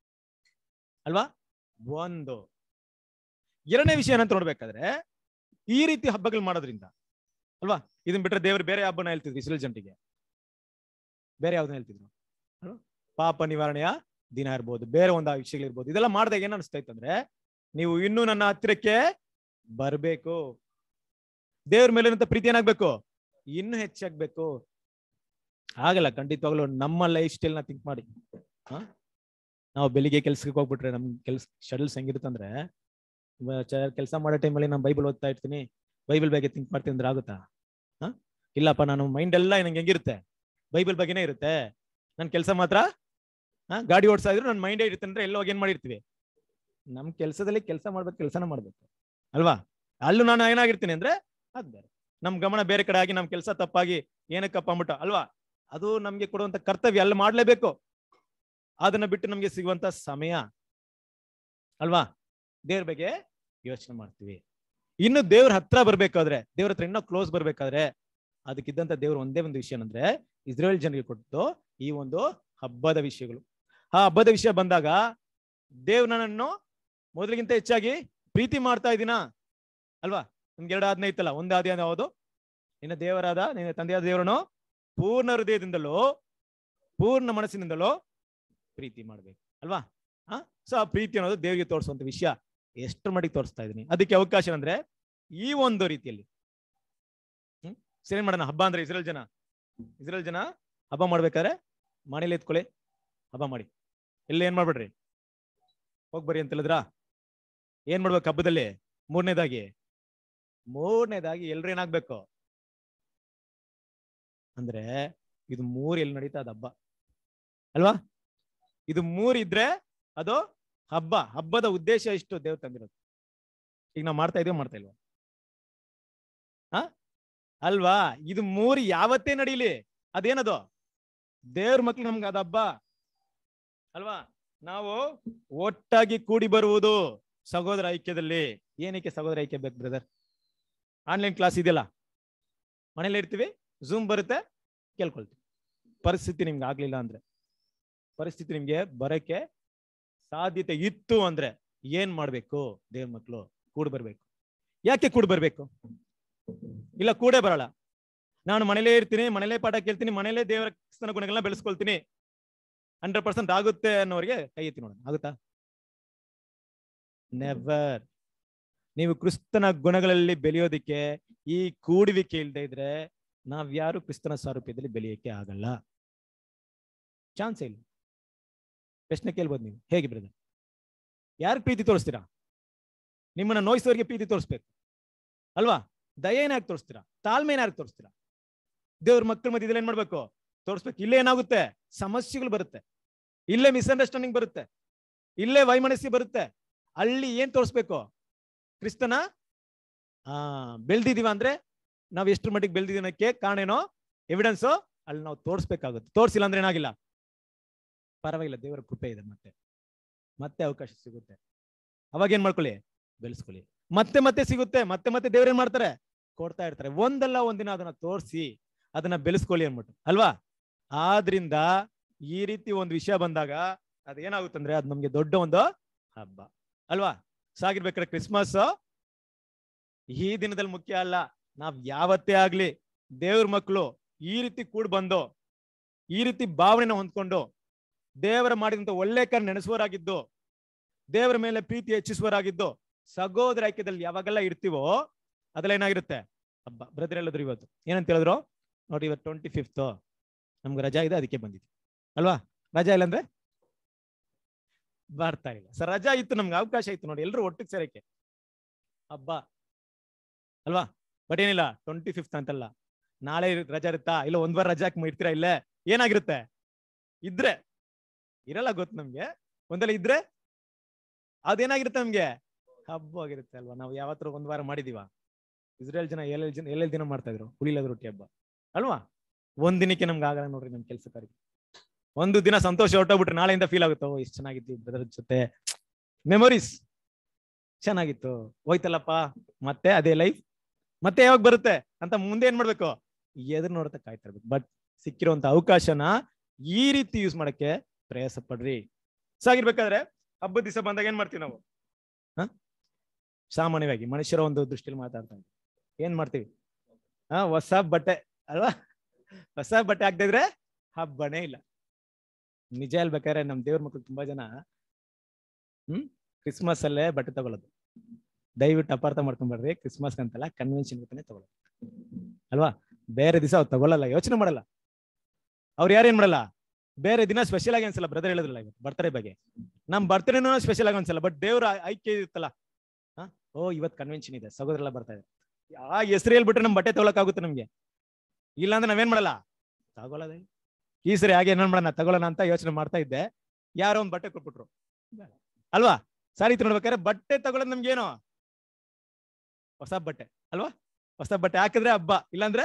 ಅಲ್ವಾ ಒಂದು ಎರಡನೇ ವಿಷಯ ಏನಂತ ನೋಡ್ಬೇಕಾದ್ರೆ ಈ ರೀತಿ ಹಬ್ಬಗಳು ಮಾಡೋದ್ರಿಂದ ಅಲ್ವಾ ಇದನ್ ಬಿಟ್ರೆ ದೇವ್ರು ಬೇರೆ ಹಬ್ಬನ ಹೇಳ್ತಿದ್ರು ಇಸ್ರೇಲ್ ಜನರಿಗೆ ಬೇರೆ ಯಾವ್ದನ್ನ ಹೇಳ್ತಿದ್ರು ಅಲ್ವಾ? ಪಾಪ ನಿವಾರಣೆಯ ದಿನ ಇರ್ಬೋದು ಬೇರೆ ಒಂದು ವಿಷಯಗಳಿರ್ಬೋದು ಇದೆಲ್ಲ ಮಾಡಿದಾಗ ಏನ್ ಅನಿಸ್ತಾ ಇತ್ತಂದ್ರೆ ನೀವು ಇನ್ನೂ ನನ್ನ ಹತ್ತಿರಕ್ಕೆ ಬರ್ಬೇಕು ದೇವ್ರ ಮೇಲಿನಂತ ಪ್ರೀತಿ ಏನಾಗ್ಬೇಕು ಇನ್ನೂ ಹೆಚ್ಚಾಗ್ಬೇಕು ಆಗಲ್ಲ ಖಂಡಿತವಾಗ್ಲೂ ನಮ್ಮ ಲೈಫ್ ಸ್ಟೈಲ್ ನ ಥಿಂಕ್ ಮಾಡಿ ಹ? ನಾವು ಬೆಳಿಗ್ಗೆ ಕೆಲ್ಸಕ್ಕೆ ಹೋಗ್ಬಿಟ್ರೆ ನಮ್ ಕೆಲ್ಸ ಶೆಡ್ಯೂಲ್ಸ್ ಹೆಂಗಿರುತ್ತಂದ್ರೆ ಕೆಲಸ ಮಾಡೋ ಟೈಮಲ್ಲಿ ನಾನು ಬೈಬಲ್ ಓದ್ತಾ ಇರ್ತೀನಿ ಬೈಬಲ್ ಬಗ್ಗೆ ಥಿಂಕ್ ಮಾಡ್ತೀನಿ ಅಂದ್ರೆ ಆಗುತ್ತಾ ಹ ಇಲ್ಲಪ್ಪ ನಾನು ಮೈಂಡ್ ಎಲ್ಲ ನಂಗೆ ಹೆಂಗಿರುತ್ತೆ ಬೈಬಲ್ ಬಗ್ಗೆನೇ ಇರುತ್ತೆ ನನ್ನ ಕೆಲಸ ಮಾತ್ರ ಹಾ ಗಾಡಿ ಓಡಿಸ್ತಾ ಇದ್ರು ನನ್ನ ಮೈಂಡೇ ಇರುತ್ತೆ ಅಂದ್ರೆ ಎಲ್ಲ ಹೋಗಿ ಏನ್ ಮಾಡಿರ್ತೀವಿ ನಮ್ ಕೆಲಸದಲ್ಲಿ ಕೆಲಸ ಮಾಡ್ಬೇಕು ಕೆಲಸನ ಮಾಡ್ಬೇಕು ಅಲ್ವಾ ಅಲ್ಲೂ ನಾನು ಏನಾಗಿರ್ತೀನಿ ಅಂದ್ರೆ ಅದ್ ಬೇರೆ ನಮ್ ಗಮನ ಬೇರೆ ಕಡೆ ಆಗಿ ನಮ್ ಕೆಲಸ ತಪ್ಪಾಗಿ ಏನಕ್ಕಪ್ಪ ಅಂದ್ಬಿಟ್ಟು ಅಲ್ವಾ ಅದು ನಮ್ಗೆ ಕೊಡುವಂತ ಕರ್ತವ್ಯ ಅಲ್ಲಿ ಮಾಡ್ಲೇಬೇಕು ಅದನ್ನ ಬಿಟ್ಟು ನಮ್ಗೆ ಸಿಗುವಂತ ಸಮಯ ಅಲ್ವಾ ದೇವ್ರ ಬಗ್ಗೆ ಯೋಚನೆ ಮಾಡ್ತೀವಿ ಇನ್ನು ದೇವ್ರ ಹತ್ರ ಬರ್ಬೇಕಾದ್ರೆ ದೇವ್ರ ಹತ್ರ ಇನ್ನೂ ಕ್ಲೋಸ್ ಬರ್ಬೇಕಾದ್ರೆ ಅದಕ್ಕಿದ್ದಂತ ದೇವ್ರ ಒಂದೇ ಒಂದು ವಿಷಯ ಏನಂದ್ರೆ ಇಸ್ರೇಲ್ ಜನರಿಗೆ ಕೊಟ್ಟು ಈ ಒಂದು ಹಬ್ಬದ ವಿಷಯಗಳು ಆ ಹಬ್ಬದ ವಿಷಯ ಬಂದಾಗ ದೇವ್ ನನ್ನನ್ನು ಮೊದಲಿಗಿಂತ ಹೆಚ್ಚಾಗಿ ಪ್ರೀತಿ ಮಾಡ್ತಾ ಇದ್ದೀನಾ ಅಲ್ವಾ ನಿಮ್ಗೆ ಎರಡು ಆಜ್ಞೆ ಇತ್ತಲ್ಲ ಒಂದೇ ಆದ್ಯ ಯಾವುದು ನಿನ್ನ ದೇವರಾದ ನಿನ್ನ ತಂದೆಯಾದ ದೇವರನ್ನು ಪೂರ್ಣ ಹೃದಯದಿಂದಲೂ ಪೂರ್ಣ ಮನಸ್ಸಿನಿಂದಲೂ ಪ್ರೀತಿ ಮಾಡ್ಬೇಕು ಅಲ್ವಾ ಹಾ ಸೊ ಆ ಪ್ರೀತಿ ಅನ್ನೋದು ದೇವರಿಗೆ ತೋರಿಸುವಂತ ವಿಷಯ ಎಷ್ಟರ ಮಟ್ಟಿಗೆ ತೋರಿಸ್ತಾ ಇದೀನಿ ಅದಕ್ಕೆ ಅವಕಾಶ ಅಂದ್ರೆ ಈ ಒಂದು ರೀತಿಯಲ್ಲಿ ಹ್ಮ್ ಸರಿ ಮಾಡೋಣ ಹಬ್ಬ ಅಂದ್ರೆ ಇಸ್ರೇಲ್ ಜನ ಇಸ್ರೇಲ್ ಜನ ಹಬ್ಬ ಮಾಡ್ಬೇಕಾದ್ರೆ ಮನೇಲಿ ಎತ್ಕೊಳ್ಳಿ ಹಬ್ಬ ಮಾಡಿ ಎಲ್ಲ ಏನ್ ಮಾಡ್ಬೇಡ್ರಿ ಹೋಗ್ ಬರ್ರಿ ಅಂತ ಹೇಳಿದ್ರ ಏನ್ ಮಾಡ್ಬೇಕು ಹಬ್ಬದಲ್ಲಿ ಮೂರನೇದಾಗಿ ಮೂರನೇದಾಗಿ ಎಲ್ರು ಏನಾಗ್ಬೇಕು ಅಂದ್ರೆ ಇದು ಮೂರ್ ಎಲ್ಲಿ ನಡೀತಾ ಅದ ಹಬ್ಬ ಅಲ್ವಾ ಇದು ಮೂರ್ ಇದ್ರೆ ಅದು ಹಬ್ಬ ಹಬ್ಬದ ಉದ್ದೇಶ ಇಷ್ಟು ದೇವ್ ತಂದಿರೋದು ಈಗ ನಾವು ಮಾಡ್ತಾ ಇದೀವಿ ಮಾಡ್ತಾ ಇಲ್ವಾ ಹ ಅಲ್ವಾ ಇದು ಮೂರು ಯಾವತ್ತೇ ನಡೀಲಿ ಅದೇನದು ದೇವ್ರ ಮಕ್ಳು ನಮ್ಗೆ ಅದ ಹಬ್ಬ ಅಲ್ವಾ ನಾವು ಒಟ್ಟಾಗಿ ಕೂಡಿ ಬರುವುದು ಸಹೋದರ ಐಕ್ಯದಲ್ಲಿ ಏನಕ್ಕೆ ಸಹೋದರ ಐಕ್ಯ ಬೇಕು ಬ್ರದರ್ ಆನ್ಲೈನ್ ಕ್ಲಾಸ್ ಇದೆಯಲ್ಲ ಮನೇಲಿ ಇರ್ತೀವಿ ಝೂಮ್ ಬರುತ್ತೆ ಕೇಳ್ಕೊಳ್ತೀವಿ ಪರಿಸ್ಥಿತಿ ನಿಮ್ಗೆ ಆಗ್ಲಿಲ್ಲ ಅಂದ್ರೆ ಪರಿಸ್ಥಿತಿ ನಿಮ್ಗೆ ಬರಕ್ಕೆ ಸಾಧ್ಯತೆ ಇತ್ತು ಅಂದ್ರೆ ಏನ್ ಮಾಡ್ಬೇಕು ದೇವ್ರ ಮಕ್ಳು ಕೂಡ್ ಬರ್ಬೇಕು ಯಾಕೆ ಕೂಡ್ ಬರ್ಬೇಕು ಇಲ್ಲ ಕೂಡೇ ಬರಲ್ಲ ನಾನು ಮನೇಲೇ ಇರ್ತೀನಿ ಮನೇಲೇ ಪಾಠ ಕೇಳ್ತೀನಿ ಮನೇಲೇ ದೇವರ ಕ್ರಿಸ್ತನ ಗುಣಗಳನ್ನ ಬೆಳೆಸ್ಕೊಳ್ತೀನಿ ಹಂಡ್ರೆಡ್ ಪರ್ಸೆಂಟ್ ಆಗುತ್ತೆ ಅನ್ನೋರಿಗೆ ಕೈ ಎತ್ತಿ ನೋಡೋಣ ಆಗುತ್ತಾ ನೆವರ್ ನೀವು ಕ್ರಿಸ್ತನ ಗುಣಗಳಲ್ಲಿ ಬೆಳೆಯೋದಿಕ್ಕೆ ಈ ಕೂಡುವಿಕೆ ಇಲ್ಲದೆ ಇದ್ರೆ ನಾವ್ಯಾರು ಕ್ರಿಸ್ತನ ಸಾರೂಪ್ಯದಲ್ಲಿ ಬೆಳೆಯಕ್ಕೆ ಆಗಲ್ಲ ಚಾನ್ಸೇ ಇಲ್ಲ ಪ್ರಶ್ನೆ ಕೇಳ್ಬೋದು ನೀವು ಹೇಗೆ ಬ್ರದರ್ ಯಾರು ಪ್ರೀತಿ ತೋರಿಸ್ತೀರಾ ನಿಮ್ಮನ್ನ ನೋಯಿಸೋರಿಗೆ ಪ್ರೀತಿ ತೋರಿಸ್ಬೇಕು ಅಲ್ವಾ ದಯೆನ ಯಾಕೆ ತೋರಿಸ್ತೀರಾ ತಾಳ್ಮೆನ ಯಾಕೆ ತೋರಿಸ್ತೀರಾ ದೇವ್ರ ಮಕ್ಕಳ ಮಧ್ಯದಲ್ಲಿ ಏನ್ ಮಾಡ್ಬೇಕು ತೋರಿಸ್ಬೇಕು ಇಲ್ಲೇ ಏನಾಗುತ್ತೆ ಸಮಸ್ಯೆಗಳು ಬರುತ್ತೆ ಇಲ್ಲೇ ಮಿಸ್ಅಂಡರ್ಸ್ಟ್ಯಾಂಡಿಂಗ್ ಬರುತ್ತೆ ಇಲ್ಲೇ ವೈಮನಸ್ಸಿ ಬರುತ್ತೆ ಅಲ್ಲಿ ಏನ್ ತೋರಿಸ್ಬೇಕು ಕ್ರಿಸ್ತನ ಆ ಬೆಳ್ದಿದೀವ ಅಂದ್ರೆ ನಾವ್ ಎಷ್ಟ್ರ ಮಟ್ಟಿಗೆ ಬೆಳ್ದಿದ್ದೀನಕ್ಕೆ ಕಾರಣ ಏನೋ ಎವಿಡೆನ್ಸ್ ಅಲ್ಲಿ ನಾವು ತೋರಿಸ್ಬೇಕಾಗುತ್ತೆ ತೋರಿಸಿಲ್ಲ ಅಂದ್ರೆ ಏನಾಗಿಲ್ಲ ಪರವಾಗಿಲ್ಲ ದೇವರ ಕೃಪೆ ಇದೆ ಮತ್ತೆ ಮತ್ತೆ ಅವಕಾಶ ಸಿಗುತ್ತೆ ಅವಾಗ ಏನ್ ಮಾಡ್ಕೊಳ್ಳಿ ಬೆಳೆಸ್ಕೊಳ್ಳಿ ಮತ್ತೆ ಮತ್ತೆ ಸಿಗುತ್ತೆ ಮತ್ತೆ ಮತ್ತೆ ದೇವ್ರೇನ್ ಮಾಡ್ತಾರೆ ಕೊಡ್ತಾ ಇರ್ತಾರೆ ಒಂದಲ್ಲ ಒಂದಿನ ಅದನ್ನ ತೋರಿಸಿ ಅದನ್ನ ಬೆಳೆಸ್ಕೊಳ್ಳಿ ಅನ್ಬಿಟ್ಟು ಅಲ್ವಾ ಆದ್ರಿಂದ ಈ ರೀತಿ ಒಂದು ವಿಷಯ ಬಂದಾಗ ಅದೇನಾಗುತ್ತಂದ್ರೆ ಅದು ನಮ್ಗೆ ದೊಡ್ಡ ಒಂದು ಹಬ್ಬ ಅಲ್ವಾ ಸಾಗಿರ್ಬೇಕಾದ್ರೆ ಕ್ರಿಸ್ಮಸ್ ಈ ದಿನದಲ್ಲಿ ಮುಖ್ಯ ಅಲ್ಲ ನಾವ್ ಯಾವತ್ತೇ ಆಗ್ಲಿ ದೇವ್ರ ಮಕ್ಕಳು ಈ ರೀತಿ ಕೂಡ್ ಬಂದು ಈ ರೀತಿ ಭಾವನೆನ ಹೊಂದ್ಕೊಂಡು ದೇವರ ಮಾಡಿದಂತ ಒಳ್ಳೆ ಕರ್ ನೆನೆಸುವರಾಗಿದ್ದು ದೇವರ ಮೇಲೆ ಪ್ರೀತಿ ಹೆಚ್ಚಿಸುವರಾಗಿದ್ದು ಸಹೋದರ ಐಕ್ಯದಲ್ಲಿ ಯಾವಾಗೆಲ್ಲ ಇರ್ತೀವೋ ಅದೆಲ್ಲ ಏನಾಗಿರುತ್ತೆ ಹಬ್ಬ ಬ್ರದರ್ ಹೇಳಿದ್ರು ಇವತ್ತು ಏನಂತ ಹೇಳಿದ್ರು ನೋಡಿ ಇವತ್ತು ಟ್ವೆಂಟಿ ಫಿಫ್ತ್ ನಮ್ಗೆ ರಜಾ ಇದೆ ಅದಕ್ಕೆ ಬಂದಿದ್ವಿ ಅಲ್ವಾ ರಜಾ ಇಲ್ಲ ಅಂದ್ರೆ ಬರ್ತಾ ಇಲ್ಲ ಸರ್ ರಜಾ ಇತ್ತು ನಮ್ಗೆ ಅವಕಾಶ ಇತ್ತು ನೋಡಿ ಎಲ್ಲರೂ ಒಟ್ಟಿಗೆ ಸೇರಕ್ಕೆ ಹಬ್ಬ ಅಲ್ವಾ ಬಟ್ ಏನಿಲ್ಲ ಟ್ವೆಂಟಿ ಫಿಫ್ತ್ ಅಂತಲ್ಲ ನಾಳೆ ಇರು- ರಜಾ ಇರುತ್ತಾ ಇಲ್ಲ ಒಂದ್ ವಾರ ರಜಾ ಹಾಕಿ ಇರ್ತೀರಾ ಇಲ್ಲೇ ಏನಾಗಿರುತ್ತೆ ಇದ್ರೆ ಇರಲ್ಲ ಗೊತ್ತು ನಮ್ಗೆ ಒಂದಲ್ಲ ಇದ್ರೆ ಅದೇನಾಗಿರುತ್ತೆ ನಮ್ಗೆ ಹಬ್ಬ ಆಗಿರುತ್ತೆ ಅಲ್ವಾ ನಾವು ಯಾವತ್ತೂ ಒಂದ್ ವಾರ ಮಾಡಿದೀವ ಇಸ್ರೇಲ್ ಜನ ಏಳೇಳು ಜನ ಏಳೇಳು ದಿನ ಮಾಡ್ತಾ ಇದ್ರು ಹುಳಿಲದ ರೊಟ್ಟಿ ಹಬ್ಬ ಅಲ್ವಾ ಒಂದ್ ದಿನಕ್ಕೆ ನಮ್ಗೆ ಆಗಲ್ಲ ನೋಡ್ರಿ ನಮ್ ಕೆಲ್ಸಕಾರಿಗೆ ಒಂದು ದಿನ ಸಂತೋಷ ಹೊರಟೋಗ್ಬಿಟ್ರೆ ನಾಳೆಯಿಂದ ಫೀಲ್ ಆಗುತ್ತೋ ಎಷ್ಟು ಚೆನ್ನಾಗಿತ್ತು ಬ್ರದರ್ ಜೊತೆ ಮೆಮೊರೀಸ್ ಚೆನ್ನಾಗಿತ್ತು ಹೋಯ್ತಲ್ಲಪ್ಪ ಮತ್ತೆ ಅದೇ ಲೈಫ್ ಮತ್ತೆ ಯಾವಾಗ ಬರುತ್ತೆ ಅಂತ ಮುಂದೆ ಏನ್ ಮಾಡ್ಬೇಕು ಎದುರು ನೋಡ್ತಾ ಕಾಯ್ತಾ ಇರ್ಬೇಕು ಬಟ್ ಸಿಕ್ಕಿರುವಂತ ಅವಕಾಶನ ಈ ರೀತಿ ಯೂಸ್ ಮಾಡಕ್ಕೆ ಪ್ರಯಾಸ ಪಡ್ರಿ ಸಾಗಿರ್ಬೇಕಾದ್ರೆ ಹಬ್ಬದ ದಿವಸ ಬಂದಾಗ ಏನ್ ಮಾಡ್ತೀವಿ ನಾವು ಹ ಸಾಮಾನ್ಯವಾಗಿ ಮನುಷ್ಯರ ಒಂದು ದೃಷ್ಟಿಯಲ್ಲಿ ಮಾತಾಡ್ತಾ ಇದ್ದೀವಿ ಏನ್ ಮಾಡ್ತೀವಿ ಹಾ ಹೊಸ ಬಟ್ಟೆ ಅಲ್ವಾ ಹೊಸ ಬಟ್ಟೆ ಹಾಕ್ತಾ ಇದ್ರೆ ಹಬ್ಬನೇ ಇಲ್ಲ ನಿಜ ಹೇಳ್ಬೇಕಾದ್ರೆ ನಮ್ ದೇವ್ರ ಮಕ್ಳು ತುಂಬಾ ಜನ ಹ್ಮ್ ಕ್ರಿಸ್ಮಸ್ ಅಲ್ಲೇ ಬಟ್ಟೆ ತಗೊಳ್ಳೋದು ದಯವಿಟ್ಟು ಅಪಾರ್ಥ ಮಾಡ್ಕೊಂಡ್ಬಾರ್ರಿ ಕ್ರಿಸ್ಮಸ್ ಅಂತಲ್ಲ ಕನ್ವೆನ್ಷನ್ ಅಂತಾನೆ ತಗೊಳ್ಳೋದು ಅಲ್ವಾ ಬೇರೆ ದಿವಸ ಅವ್ರು ತಗೊಳ್ಳಲ್ಲ ಯೋಚನೆ ಮಾಡಲ್ಲ ಅವ್ರು ಯಾರೇನ್ ಮಾಡಲ್ಲ ಬೇರೆ ದಿನ ಸ್ಪೆಷಲ್ ಆಗಿ ಅನ್ಸಲ್ಲ ಬ್ರದರ್ ಹೇಳಿದ್ರಲ್ಲ ಇವತ್ತು ಬರ್ತಡೇ ಬಗ್ಗೆ ನಮ್ ಬರ್ತಡೇನೂ ಸ್ಪೆಷಲ್ ಆಗಿ ಅನ್ಸಲ್ಲ ಬಟ್ ದೇವ್ರ ಐಕ್ಯ ಇರುತ್ತಲ್ಲ ಹಾ ಓ ಇವತ್ತು ಕನ್ವೆನ್ಷನ್ ಇದೆ ಸಹೋದರೆಲ್ಲ ಬರ್ತಾ ಇದೆ ಆ ಹೆಸರು ಹೇಳ್ಬಿಟ್ರೆ ನಮ್ ಬಟ್ಟೆ ತಗೊಳಕ್ ಆಗುತ್ತೆ ನಮ್ಗೆ ಇಲ್ಲಾಂದ್ರೆ ನಾವೇನ್ ಮಾಡಲ್ಲ ತಗೊಳ್ಳೋದೇ ಈ ಸರಿ ಹಾಗೆ ಏನ್ ಮಾಡೋಣ ತಗೊಳ್ಳೋಣ ಅಂತ ಯೋಚನೆ ಮಾಡ್ತಾ ಇದ್ದೆ ಯಾರೋ ಒಂದ್ ಬಟ್ಟೆ ಕೊಟ್ಬಿಟ್ರು ಅಲ್ವಾ ಸಾರಿ ನೋಡ್ಬೇಕಾದ್ರೆ ಬಟ್ಟೆ ತಗೊಳ್ಳೋದು ನಮ್ಗೆ ಏನು ಹೊಸ ಬಟ್ಟೆ ಅಲ್ವಾ ಹೊಸ ಬಟ್ಟೆ ಹಾಕಿದ್ರೆ ಹಬ್ಬ ಇಲ್ಲಾಂದ್ರೆ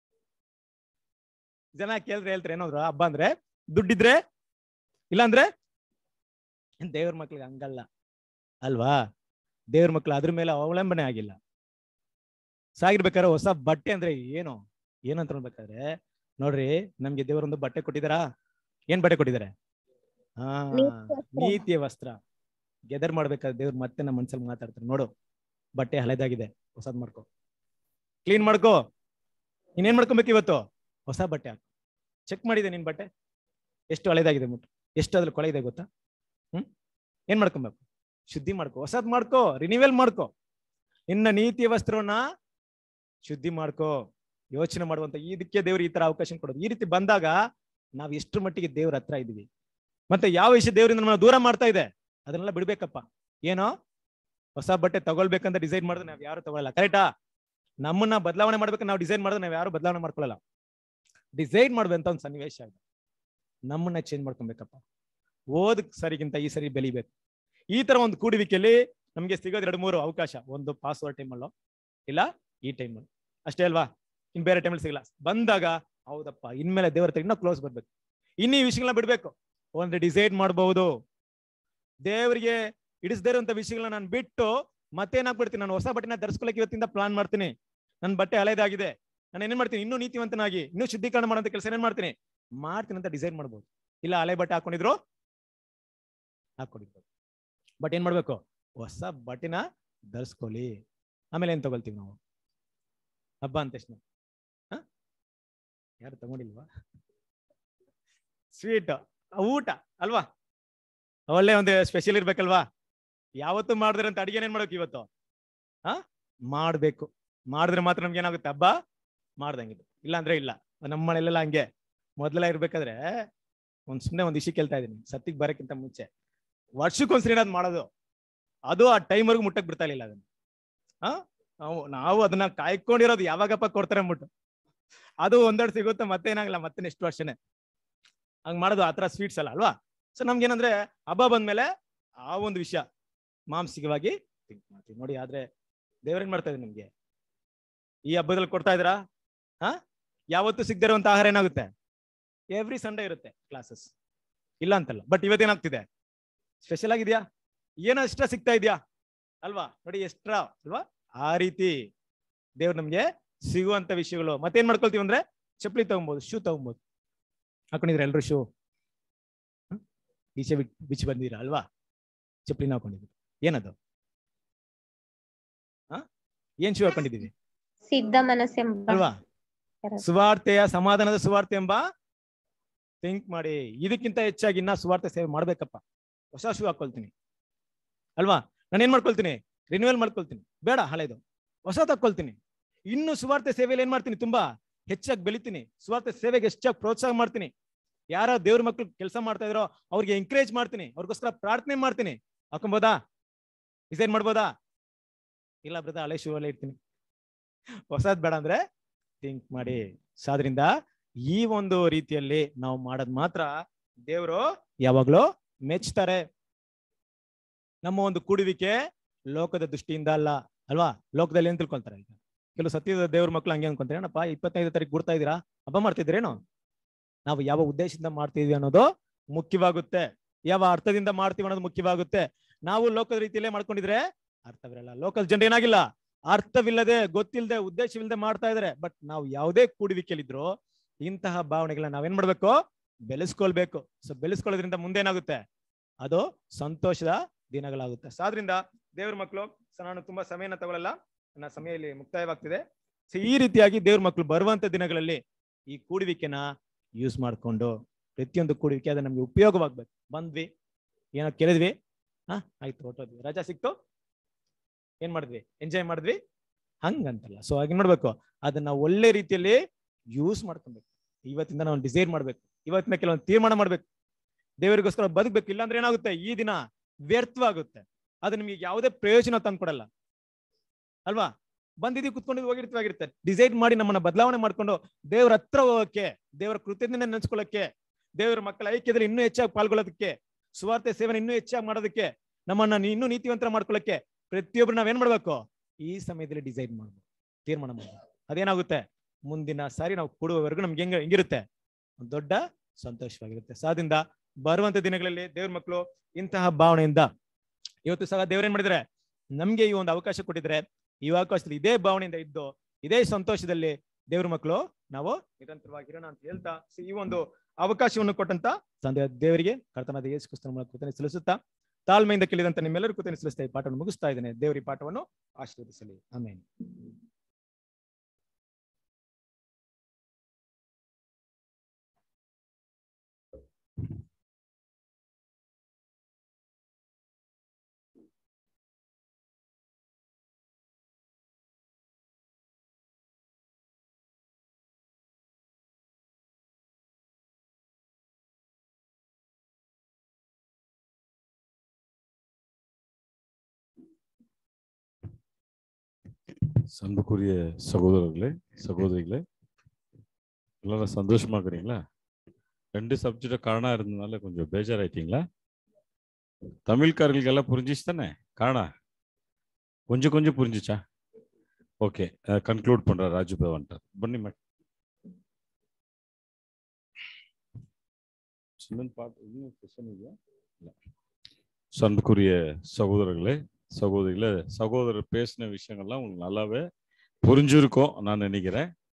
ಜನ ಕೇಳಿದ್ರೆ ಹೇಳ್ತಾರೆ ಏನೋದ್ರು ಹಬ್ಬ ಅಂದ್ರೆ ದುಡ್ಡಿದ್ರೆ ಇಲ್ಲಾಂದ್ರೆ ದೇವ್ರ ಮಕ್ಳಿಗೆ ಹಂಗಲ್ಲ ಅಲ್ವಾ ದೇವ್ರ ಮಕ್ಳು ಅದ್ರ ಮೇಲೆ ಅವಲಂಬನೆ ಆಗಿಲ್ಲ ಸಾಗಿರ್ಬೇಕಾದ್ರೆ ಹೊಸ ಬಟ್ಟೆ ಅಂದ್ರೆ ಏನು ಏನಂತ ನೋಡ್ಬೇಕಾದ್ರೆ ನೋಡ್ರಿ ನಮ್ಗೆ ದೇವರೊಂದು ಬಟ್ಟೆ ಕೊಟ್ಟಿದಾರಾ ಏನ್ ಬಟ್ಟೆ ಕೊಟ್ಟಿದ್ದಾರೆ ಹಾ ನೀತಿಯ ವಸ್ತ್ರ ಗೆದರ್ ಮಾಡ್ಬೇಕಾದ್ರೆ ದೇವ್ರು ಮತ್ತೆ ನಮ್ಮ ಮನ್ಸಲ್ಲಿ ಮಾತಾಡ್ತಾರೆ ನೋಡು ಬಟ್ಟೆ ಹಳೆದಾಗಿದೆ ಹೊಸದ್ ಮಾಡ್ಕೋ ಕ್ಲೀನ್ ಮಾಡ್ಕೋ ನೀನೇನ್ ಮಾಡ್ಕೊಬೇಕು ಇವತ್ತು ಹೊಸ ಬಟ್ಟೆ ಹಾಕು ಚೆಕ್ ಮಾಡಿದೆ ನಿನ್ ಬಟ್ಟೆ ಎಷ್ಟು ಹಳೆದಾಗಿದೆ ಮುಟ್ಟು ಎಷ್ಟು ಅದ್ರಲ್ಲಿ ಕೊಳೆ ಇದೆ ಗೊತ್ತಾ ಹ್ಮ್ ಏನ್ ಮಾಡ್ಕೊಬೇಕು ಶುದ್ಧಿ ಮಾಡ್ಕೋ ಹೊಸದ್ ಮಾಡ್ಕೋ ರಿನಿವಲ್ ಮಾಡ್ಕೋ ನಿನ್ನ ನೀತಿಯ ವಸ್ತ್ರವನ್ನ ಶುದ್ಧಿ ಮಾಡ್ಕೋ ಯೋಚನೆ ಮಾಡುವಂತ ಇದಕ್ಕೆ ದೇವ್ರು ಈ ತರ ಅವಕಾಶ ಕೊಡೋದು ಈ ರೀತಿ ಬಂದಾಗ ನಾವ್ ಎಷ್ಟು ಮಟ್ಟಿಗೆ ದೇವ್ರ ಹತ್ರ ಇದೀವಿ ಮತ್ತೆ ಯಾವ ವಿಷಯ ದೇವರಿಂದ ನಮ್ಮನ್ನ ದೂರ ಮಾಡ್ತಾ ಇದೆ ಅದನ್ನೆಲ್ಲ ಬಿಡ್ಬೇಕಪ್ಪ ಏನೋ ಹೊಸ ಬಟ್ಟೆ ತಗೊಳ್ಬೇಕಂತ ಡಿಸೈಡ್ ಮಾಡಿದ್ರೆ ನಾವ್ ಯಾರು ತಗೊಳ್ಳಲ್ಲ ಕರೆಕ್ಟಾ ನಮ್ಮನ್ನ ಬದಲಾವಣೆ ಮಾಡ್ಬೇಕು ನಾವು ಡಿಸೈಡ್ ಮಾಡಿದ್ರೆ ನಾವ್ ಯಾರು ಬದಲಾವಣೆ ಮಾಡ್ಕೊಳ್ಳಲ್ಲ ಡಿಸೈಡ್ ಮಾಡುವಂತ ಒಂದು ಸನ್ನಿವೇಶ ಇದೆ ನಮ್ಮನ್ನ ಚೇಂಜ್ ಮಾಡ್ಕೊಬೇಕಪ್ಪ ಓದ್ ಸರಿಗಿಂತ ಈ ಸರಿ ಬೆಳಿಬೇಕು ಈ ತರ ಒಂದು ಕೂಡುವಿಕೆಯಲ್ಲಿ ನಮ್ಗೆ ಸಿಗೋದು ಎರಡು ಮೂರು ಅವಕಾಶ ಒಂದು ಪಾಸ್ವರ್ಡ್ ಟೈಮಲ್ಲೋ ಇಲ್ಲ ಈ ಟೈಮಲ್ಲಿ ಅಷ್ಟೇ ಅಲ್ವಾ ಇನ್ ಬೇರೆ ಟೈಮಲ್ಲಿ ಸಿಗಲ್ಲ ಬಂದಾಗ ಹೌದಪ್ಪ ಇನ್ಮೇಲೆ ದೇವರ ಹತ್ರ ಇನ್ನೂ ಕ್ಲೋಸ್ ಬರ್ಬೇಕು ಇನ್ನು ಈ ವಿಷಯಗಳನ್ನ ಬಿಡ್ಬೇಕು ಒಂದು ಡಿಸೈಡ್ ಮಾಡಬಹುದು ದೇವರಿಗೆ ಇಡಿಸದೇ ಇರುವಂತ ವಿಷಯಗಳನ್ನ ನಾನು ಬಿಟ್ಟು ಮತ್ತೇನಾಗ್ಬಿಡ್ತೀನಿ ನಾನು ಹೊಸ ಬಟ್ಟೆನ ಧರಿಸ್ಕೊಳಕ್ಕೆ ಇವತ್ತಿಂದ ಪ್ಲಾನ್ ಮಾಡ್ತೀನಿ ನನ್ನ ಬಟ್ಟೆ ಹಳೇದಾಗಿದೆ ನಾನು ಏನೇನ್ ಮಾಡ್ತೀನಿ ಇನ್ನೂ ನೀತಿವಂತನಾಗಿ ಇನ್ನೂ ಶುದ್ಧೀಕರಣ ಮಾಡುವಂತ ಕೆಲಸ ಏನೇನ್ ಮಾಡ್ತೀನಿ ಮಾಡ್ತೀನಿ ಅಂತ ಡಿಸೈಡ್ ಮಾಡ್ಬೋದು ಇಲ್ಲ ಹಳೆ ಬಟ್ಟೆ ಹಾಕೊಂಡಿದ್ರು ಹಾಕೊಂಡಿರ್ಬೋದು ಬಟ್ ಏನ್ ಮಾಡ್ಬೇಕು ಹೊಸ ಬಟ್ಟೆನ ಧರಿಸ್ಕೊಳ್ಳಿ ಆಮೇಲೆ ಏನ್ ತಗೊಳ್ತೀವಿ ನಾವು ಹಬ್ಬ ಅಂತ ತಕ್ಷಣ ಹ? ಯಾರು ತಗೊಂಡಿಲ್ವಾ ಸ್ವೀಟ್ ಊಟ ಅಲ್ವಾ ಒಳ್ಳೆ ಒಂದು ಸ್ಪೆಷಲ್ ಇರ್ಬೇಕಲ್ವಾ ಯಾವತ್ತು ಮಾಡಿದ್ರೆ ಅಂತ ಅಡಿಗೆ ಏನ್ ಮಾಡ್ಬೇಕು ಇವತ್ತು ಹಾ ಮಾಡ್ಬೇಕು ಮಾಡಿದ್ರೆ ಮಾತ್ರ ನಮ್ಗೆ ಏನಾಗುತ್ತೆ ಹಬ್ಬ ಮಾಡ್ದಂಗಿದೆ ಇಲ್ಲ ಅಂದ್ರೆ ಇಲ್ಲ ನಮ್ಮ ಮನೆಯಲ್ಲೆಲ್ಲ ಹಂಗೆ ಮೊದಲೆಲ್ಲ ಇರ್ಬೇಕಾದ್ರೆ ಒಂದ್ ಸುಮ್ನೆ ಒಂದ್ ಇಶಿ ಕೇಳ್ತಾ ಇದೀನಿ ಸತ್ತಿಗೆ ಬರಕ್ಕಿಂತ ಮುಂಚೆ ವರ್ಷಕ್ಕೊಂದ್ಸರಿ ಏನಾದ್ರು ಮಾಡೋದು ಅದು ಆ ಟೈಮ್ವರೆಗೂ ಮುಟ್ಟಕ್ ಬಿಡ್ತಾ ಇಲ್ಲ ಅದನ್ನ ಆ ನಾವು ನಾವು ಅದನ್ನ ಕಾಯ್ಕೊಂಡಿರೋದು ಯಾವಾಗಪ್ಪ ಕೊಡ್ತಾರೆ ಅಂದ್ಬಿಟ್ಟು ಅದು ಒಂದೆರಡು ಸಿಗುತ್ತೆ ಮತ್ತೆ ಏನಾಗಲ್ಲ ಮತ್ತೆ ನೆಕ್ಸ್ಟ್ ವರ್ಷನೇ ಹಂಗ್ ಮಾಡೋದು ಆತರ ಸ್ವೀಟ್ಸ್ ಅಲ್ಲ ಅಲ್ವಾ ಸೊ ನಮ್ಗೇನಂದ್ರೆ ಹಬ್ಬ ಬಂದ್ಮೇಲೆ ಆ ಒಂದು ವಿಷಯ ಮಾಂಸಿಕವಾಗಿ ಥಿಂಕ್ ಮಾಡ್ತೀವಿ ನೋಡಿ ಆದ್ರೆ ದೇವ್ರೇನ್ ಮಾಡ್ತಾ ಇದ್ದಾರೆ ನಿಮ್ಗೆ ಈ ಹಬ್ಬದಲ್ಲಿ ಕೊಡ್ತಾ ಇದ್ದೀರಾ ಹಾ ಯಾವತ್ತು ಸಿಗದೇ ಇರುವಂತ ಆಹಾರ ಏನಾಗುತ್ತೆ ಎವ್ರಿ ಸಂಡೇ ಇರುತ್ತೆ ಕ್ಲಾಸಸ್ ಇಲ್ಲ ಅಂತಲ್ಲ ಬಟ್ ಇವತ್ತೇನಾಗ್ತಿದೆ ಸ್ಪೆಷಲ್ ಆಗಿದ್ಯಾ ಏನೋ ಎಕ್ಸ್ಟ್ರಾ ಸಿಗ್ತಾ ಇದೆಯಾ ಅಲ್ವಾ ನೋಡಿ ಎಕ್ಸ್ಟ್ರಾ ಅಲ್ವಾ ಆ ರೀತಿ ದೇವ್ರು ನಮ್ಗೆ ಸಿಗುವಂತ ವಿಷಯಗಳು ಮತ್ತೇನ್ ಮಾಡ್ಕೊಳ್ತೀವಿ ಅಂದ್ರೆ ಚಪ್ಪಲಿ ತಗೊಬೋದು ಶೂ ತಗೊಬೋದು ಹಾಕೊಂಡಿದ್ರ ಎಲ್ರು ಶೂ ಈಚೆ ಬಿಟ್ ಬಿಚ್ಚಿ ಬಂದಿರ ಅಲ್ವಾ ಚಪ್ಪಲಿನ ಹಾಕೊಂಡಿದ್ವಿ ಏನದು ಹ ಏನ್ ಶೂ ಹಾಕೊಂಡಿದೀವಿ ಸಿದ್ಧ ಮನಸ್ಸೆಂಬ ಅಲ್ವಾ Correct. ಸುವಾರ್ತೆಯ ಸಮಾಧಾನದ ಸುವಾರ್ತೆ ಎಂಬ ಥಿಂಕ್ ಮಾಡಿ ಇದಕ್ಕಿಂತ ಹೆಚ್ಚಾಗಿ ಇನ್ನ ಸುವಾರ್ತೆ ಸೇವೆ ಮಾಡ್ಬೇಕಪ್ಪ ಹೊಸ ಶೂ ಹಾಕೊಳ್ತೀನಿ ಅಲ್ವಾ ನಾನು ಏನ್ ಮಾಡ್ಕೊಳ್ತೀನಿ ರಿನ್ಯೂವಲ್ ಮಾಡ್ಕೊಳ್ತೀನಿ ಬೇಡ ಹಳೇದು ಹೊಸ ತಕ್ಕೊಳ್ತೀನಿ ಇನ್ನು ಸುವಾರ್ತೆ ಸೇವೆಯಲ್ಲಿ ಏನ್ ಮಾಡ್ತೀನಿ ತುಂಬಾ ಹೆಚ್ಚಾಗಿ ಬೆಳಿತೀನಿ ಸುವಾರ್ತೆ ಸೇವೆಗೆ ಹೆಚ್ಚಾಗಿ ಪ್ರೋತ್ಸಾಹ ಮಾಡ್ತೀನಿ ಯಾರ ದೇವ್ರ ಮಕ್ಳು ಕೆಲಸ ಮಾಡ್ತಾ ಇದ್ರೋ ಅವ್ರಿಗೆ ಎಂಕರೇಜ್ ಮಾಡ್ತೀನಿ ಅವ್ರಿಗೋಸ್ಕರ ಪ್ರಾರ್ಥನೆ ಮಾಡ್ತೀನಿ ಹಾಕೊಬೋದಾ ಡಿಸೈನ್ ಮಾಡ್ಬೋದಾ ಇಲ್ಲ ಬ್ರದರ್ ಹಳೆ ಶೂ ಅಲ್ಲೇ ಇರ್ತೀನಿ ಹೊಸದ್ ಬೇಡ ಅಂದ್ರೆ ಥಿಂಕ್ ಮಾಡಿ ಸೊ ಆದ್ರಿಂದ ಈ ಒಂದು ರೀತಿಯಲ್ಲಿ ನಾವು ಮಾಡೋದ್ ಮಾತ್ರ ದೇವರು ಯಾವಾಗ್ಲೂ ಮೆಚ್ತಾರೆ ನಮ್ಮ ಒಂದು ಕೂಡುವಿಕೆ ಲೋಕದ ದೃಷ್ಟಿಯಿಂದ ಅಲ್ಲ ಅಲ್ವಾ ಲೋಕದಲ್ಲಿ ಏನ್ ತಿಳ್ಕೊಂತಾರೆ ಈಗ ಕೆಲವು ಸತ್ಯದ ದೇವ್ರ ಮಕ್ಳು ಹಂಗೆ ಅನ್ಕೊಂತಾರೆ ಏನಪ್ಪ ಇಪ್ಪತ್ತೈದು ತಾರೀಕು ಗುಡ್ತಾ ಇದೀರಾ ಹಬ್ಬ ಮಾಡ್ತಿದ್ರೇನು ನಾವು ಯಾವ ಉದ್ದೇಶದಿಂದ ಮಾಡ್ತಿದ್ವಿ ಅನ್ನೋದು ಮುಖ್ಯವಾಗುತ್ತೆ ಯಾವ ಅರ್ಥದಿಂದ ಮಾಡ್ತೀವಿ ಅನ್ನೋದು ಮುಖ್ಯವಾಗುತ್ತೆ ನಾವು ಲೋಕದ ರೀತಿಯಲ್ಲೇ ಮಾಡ್ಕೊಂಡಿದ್ರೆ ಅರ್ಥವಿರಲ್ಲ ಲೋಕದ ಜನರು ಏನಾಗಿಲ್ಲ ಅರ್ಥವಿಲ್ಲದೆ ಗೊತ್ತಿಲ್ಲದೆ ಉದ್ದೇಶವಿಲ್ಲದೆ ಮಾಡ್ತಾ ಇದಾರೆ ಬಟ್ ನಾವು ಯಾವುದೇ ಕೂಡುವಿಕೆಯಲ್ಲಿದ್ರು ಇಂತಹ ಭಾವನೆಗಳನ್ನ ನಾವೇನ್ ಮಾಡ್ಬೇಕು ಬೆಳೆಸ್ಕೊಳ್ಬೇಕು ಸೊ ಬೆಳೆಸ್ಕೊಳ್ಳೋದ್ರಿಂದ ಮುಂದೆ ಏನಾಗುತ್ತೆ ಅದು ಸಂತೋಷದ ದಿನಗಳಾಗುತ್ತೆ ಸೊ ಆದ್ರಿಂದ ದೇವ್ರ ಮಕ್ಕಳು ಸೊ ನಾನು ತುಂಬಾ ಸಮಯನ ತಗೊಳ್ಳಲ್ಲ ನನ್ನ ಸಮಯ ಇಲ್ಲಿ ಮುಕ್ತಾಯವಾಗ್ತಿದೆ ಸೊ ಈ ರೀತಿಯಾಗಿ ದೇವ್ರ ಮಕ್ಕಳು ಬರುವಂತ ದಿನಗಳಲ್ಲಿ ಈ ಕೂಡುವಿಕೆನ ಯೂಸ್ ಮಾಡ್ಕೊಂಡು ಪ್ರತಿಯೊಂದು ಕೂಡುವಿಕೆ ಅದು ನಮ್ಗೆ ಉಪಯೋಗವಾಗ್ಬೇಕು ಬಂದ್ವಿ ಏನೋ ಕೇಳಿದ್ವಿ ಹಾ ಆಯ್ತು ಹೊರಟೋದ್ವಿ ರಜಾ ಸಿಕ್ತು ಏನ್ ಮಾಡಿದ್ವಿ ಎಂಜಾಯ್ ಮಾಡಿದ್ವಿ ಹಂಗಂತಲ್ಲ ಸೊ ಹಾಗೆ ಮಾಡ್ಬೇಕು ಅದನ್ನ ಒಳ್ಳೆ ರೀತಿಯಲ್ಲಿ ಯೂಸ್ ಮಾಡ್ಕೊಬೇಕು ಇವತ್ತಿಂದ ನಾವು ಡಿಸೈಡ್ ಮಾಡ್ಬೇಕು ಇವತ್ತಿನ ಕೆಲವೊಂದು ತೀರ್ಮಾನ ಮಾಡ್ಬೇಕು ದೇವರಿಗೋಸ್ಕರ ಬದುಕ್ಬೇಕು ಇಲ್ಲಾಂದ್ರೆ ಏನಾಗುತ್ತೆ ಈ ದಿನ ವ್ಯರ್ಥವಾಗುತ್ತೆ ಅದು ನಿಮಗೆ ಯಾವುದೇ ಪ್ರಯೋಜನ ತಂದ್ಕೊಡಲ್ಲ ಅಲ್ವಾ ಬಂದಿದ್ದೀವಿ ಕುತ್ಕೊಂಡಿದ್ದು ಹೋಗಿರ್ತೀವಿ ಆಗಿರುತ್ತೆ ಡಿಸೈಡ್ ಮಾಡಿ ನಮ್ಮನ್ನ ಬದಲಾವಣೆ ಮಾಡ್ಕೊಂಡು ದೇವರ ಹತ್ರ ಹೋಗಕ್ಕೆ ದೇವರ ಕೃತಜ್ಞತೆ ನೆನೆಸ್ಕೊಳ್ಳಕ್ಕೆ ದೇವರ ಮಕ್ಕಳ ಐಕ್ಯದಲ್ಲಿ ಇನ್ನೂ ಹೆಚ್ಚಾಗಿ ಪಾಲ್ಗೊಳ್ಳೋದಕ್ಕೆ ಸುವಾರ್ತೆ ಸೇವನೆ ಇನ್ನೂ ಹೆಚ್ಚಾಗಿ ಮಾಡೋದಕ್ಕೆ ನಮ್ಮನ್ನ ನೀ- ಇನ್ನೂ ನೀತಿವಂತರ ಮಾಡ್ಕೊಳ್ಳಕ್ಕೆ ಪ್ರತಿಯೊಬ್ರು ನಾವೇನ್ ಮಾಡ್ಬೇಕು ಈ ಸಮಯದಲ್ಲಿ ಡಿಸೈಡ್ ಮಾಡ್ಬೇಕು ತೀರ್ಮಾನ ಮಾಡ್ಬೇಕು ಅದೇನಾಗುತ್ತೆ ಮುಂದಿನ ಸಾರಿ ನಾವು ಕೊಡುವವರೆಗೂ ನಮ್ಗೆ ಹೆಂಗ ಹೆಂಗಿರುತ್ತೆ ಒಂದ್ ದೊಡ್ಡ ಸಂತೋಷವಾಗಿರುತ್ತೆ ಸಾದಿಂದ ಬರುವಂತ ದಿನಗಳಲ್ಲಿ ದೇವ್ರ ಮಕ್ಕಳು ಇಂತಹ ಭಾವನೆಯಿಂದ ಇವತ್ತು ಸಹ ದೇವ್ರೇನ್ ಮಾಡಿದ್ರೆ ನಮ್ಗೆ ಈ ಒಂದು ಅವಕಾಶ ಕೊಟ್ಟಿದ್ರೆ ಈ ಅವಕಾಶದಲ್ಲಿ ಇದೇ ಭಾವನೆಯಿಂದ ಇದ್ದು ಇದೇ ಸಂತೋಷದಲ್ಲಿ ದೇವ್ರ ಮಕ್ಕಳು ನಾವು ನಿರಂತರವಾಗಿರೋಣ ಅಂತ ಹೇಳ್ತಾ so ಈ ಒಂದು ಅವಕಾಶವನ್ನು ಕೊಟ್ಟಂತ ತಂದೆ ದೇವರಿಗೆ ಕರ್ತನಾದ ಯೇಸು ಕ್ರಿಸ್ತನ ಮೂಲಕ ಕೃತಜ್ಞತೆ ಸಲ್ಲಿಸುತ್ತಾ ತಾಳ್ಮೆಯಿಂದ ಕೇಳಿದಂತ ನಿಮ್ಮೆಲ್ಲರೂ ಕೃತಜ್ಞತೆ ಸಲ್ಲಿಸ್ತಾ ಈ ಪಾಠವನ್ನು ಮುಗಿಸ್ತಾ ಇದ್ದೇನೆ ದೇವರ ಈ ಪಾಠವನ್ನು ಆಶೀರ್ವದಿಸಲಿ ಆಮೇಲೆ அன்புக்குரிய சகோதரர்களே சகோதரிகளே எல்லாரும் சந்தோஷமா இருக்கிறீங்களா ரெண்டு சப்ஜெக்ட் காணா இருந்ததுனால கொஞ்சம் பேஜாராயிட்டீங்களா தமிழ்காரர்களுக்கு எல்லாம் புரிஞ்சிச்சு தானே காணா கொஞ்சம் கொஞ்சம் புரிஞ்சிச்சா ಓಕೆ ಕನ್ಕ್ಲೂಡ್ ಪண்ற ರಾಜು ಬೇವ್ ಅಂటారు ಬನ್ನಿ ಮೇಡಮ್ இன்னும் பாட்டு இன்னும் செஷன் ಇದೆಯಾ ಇಲ್ಲ ஸோ அன்புக்குரிய சகோதரர்களே சகோதரிகளே சகோதரர் பேசின விஷயங்கள்லாம் உங்களுக்கு நல்லாவே புரிஞ்சிருக்கும் நான் நினைக்கிறேன்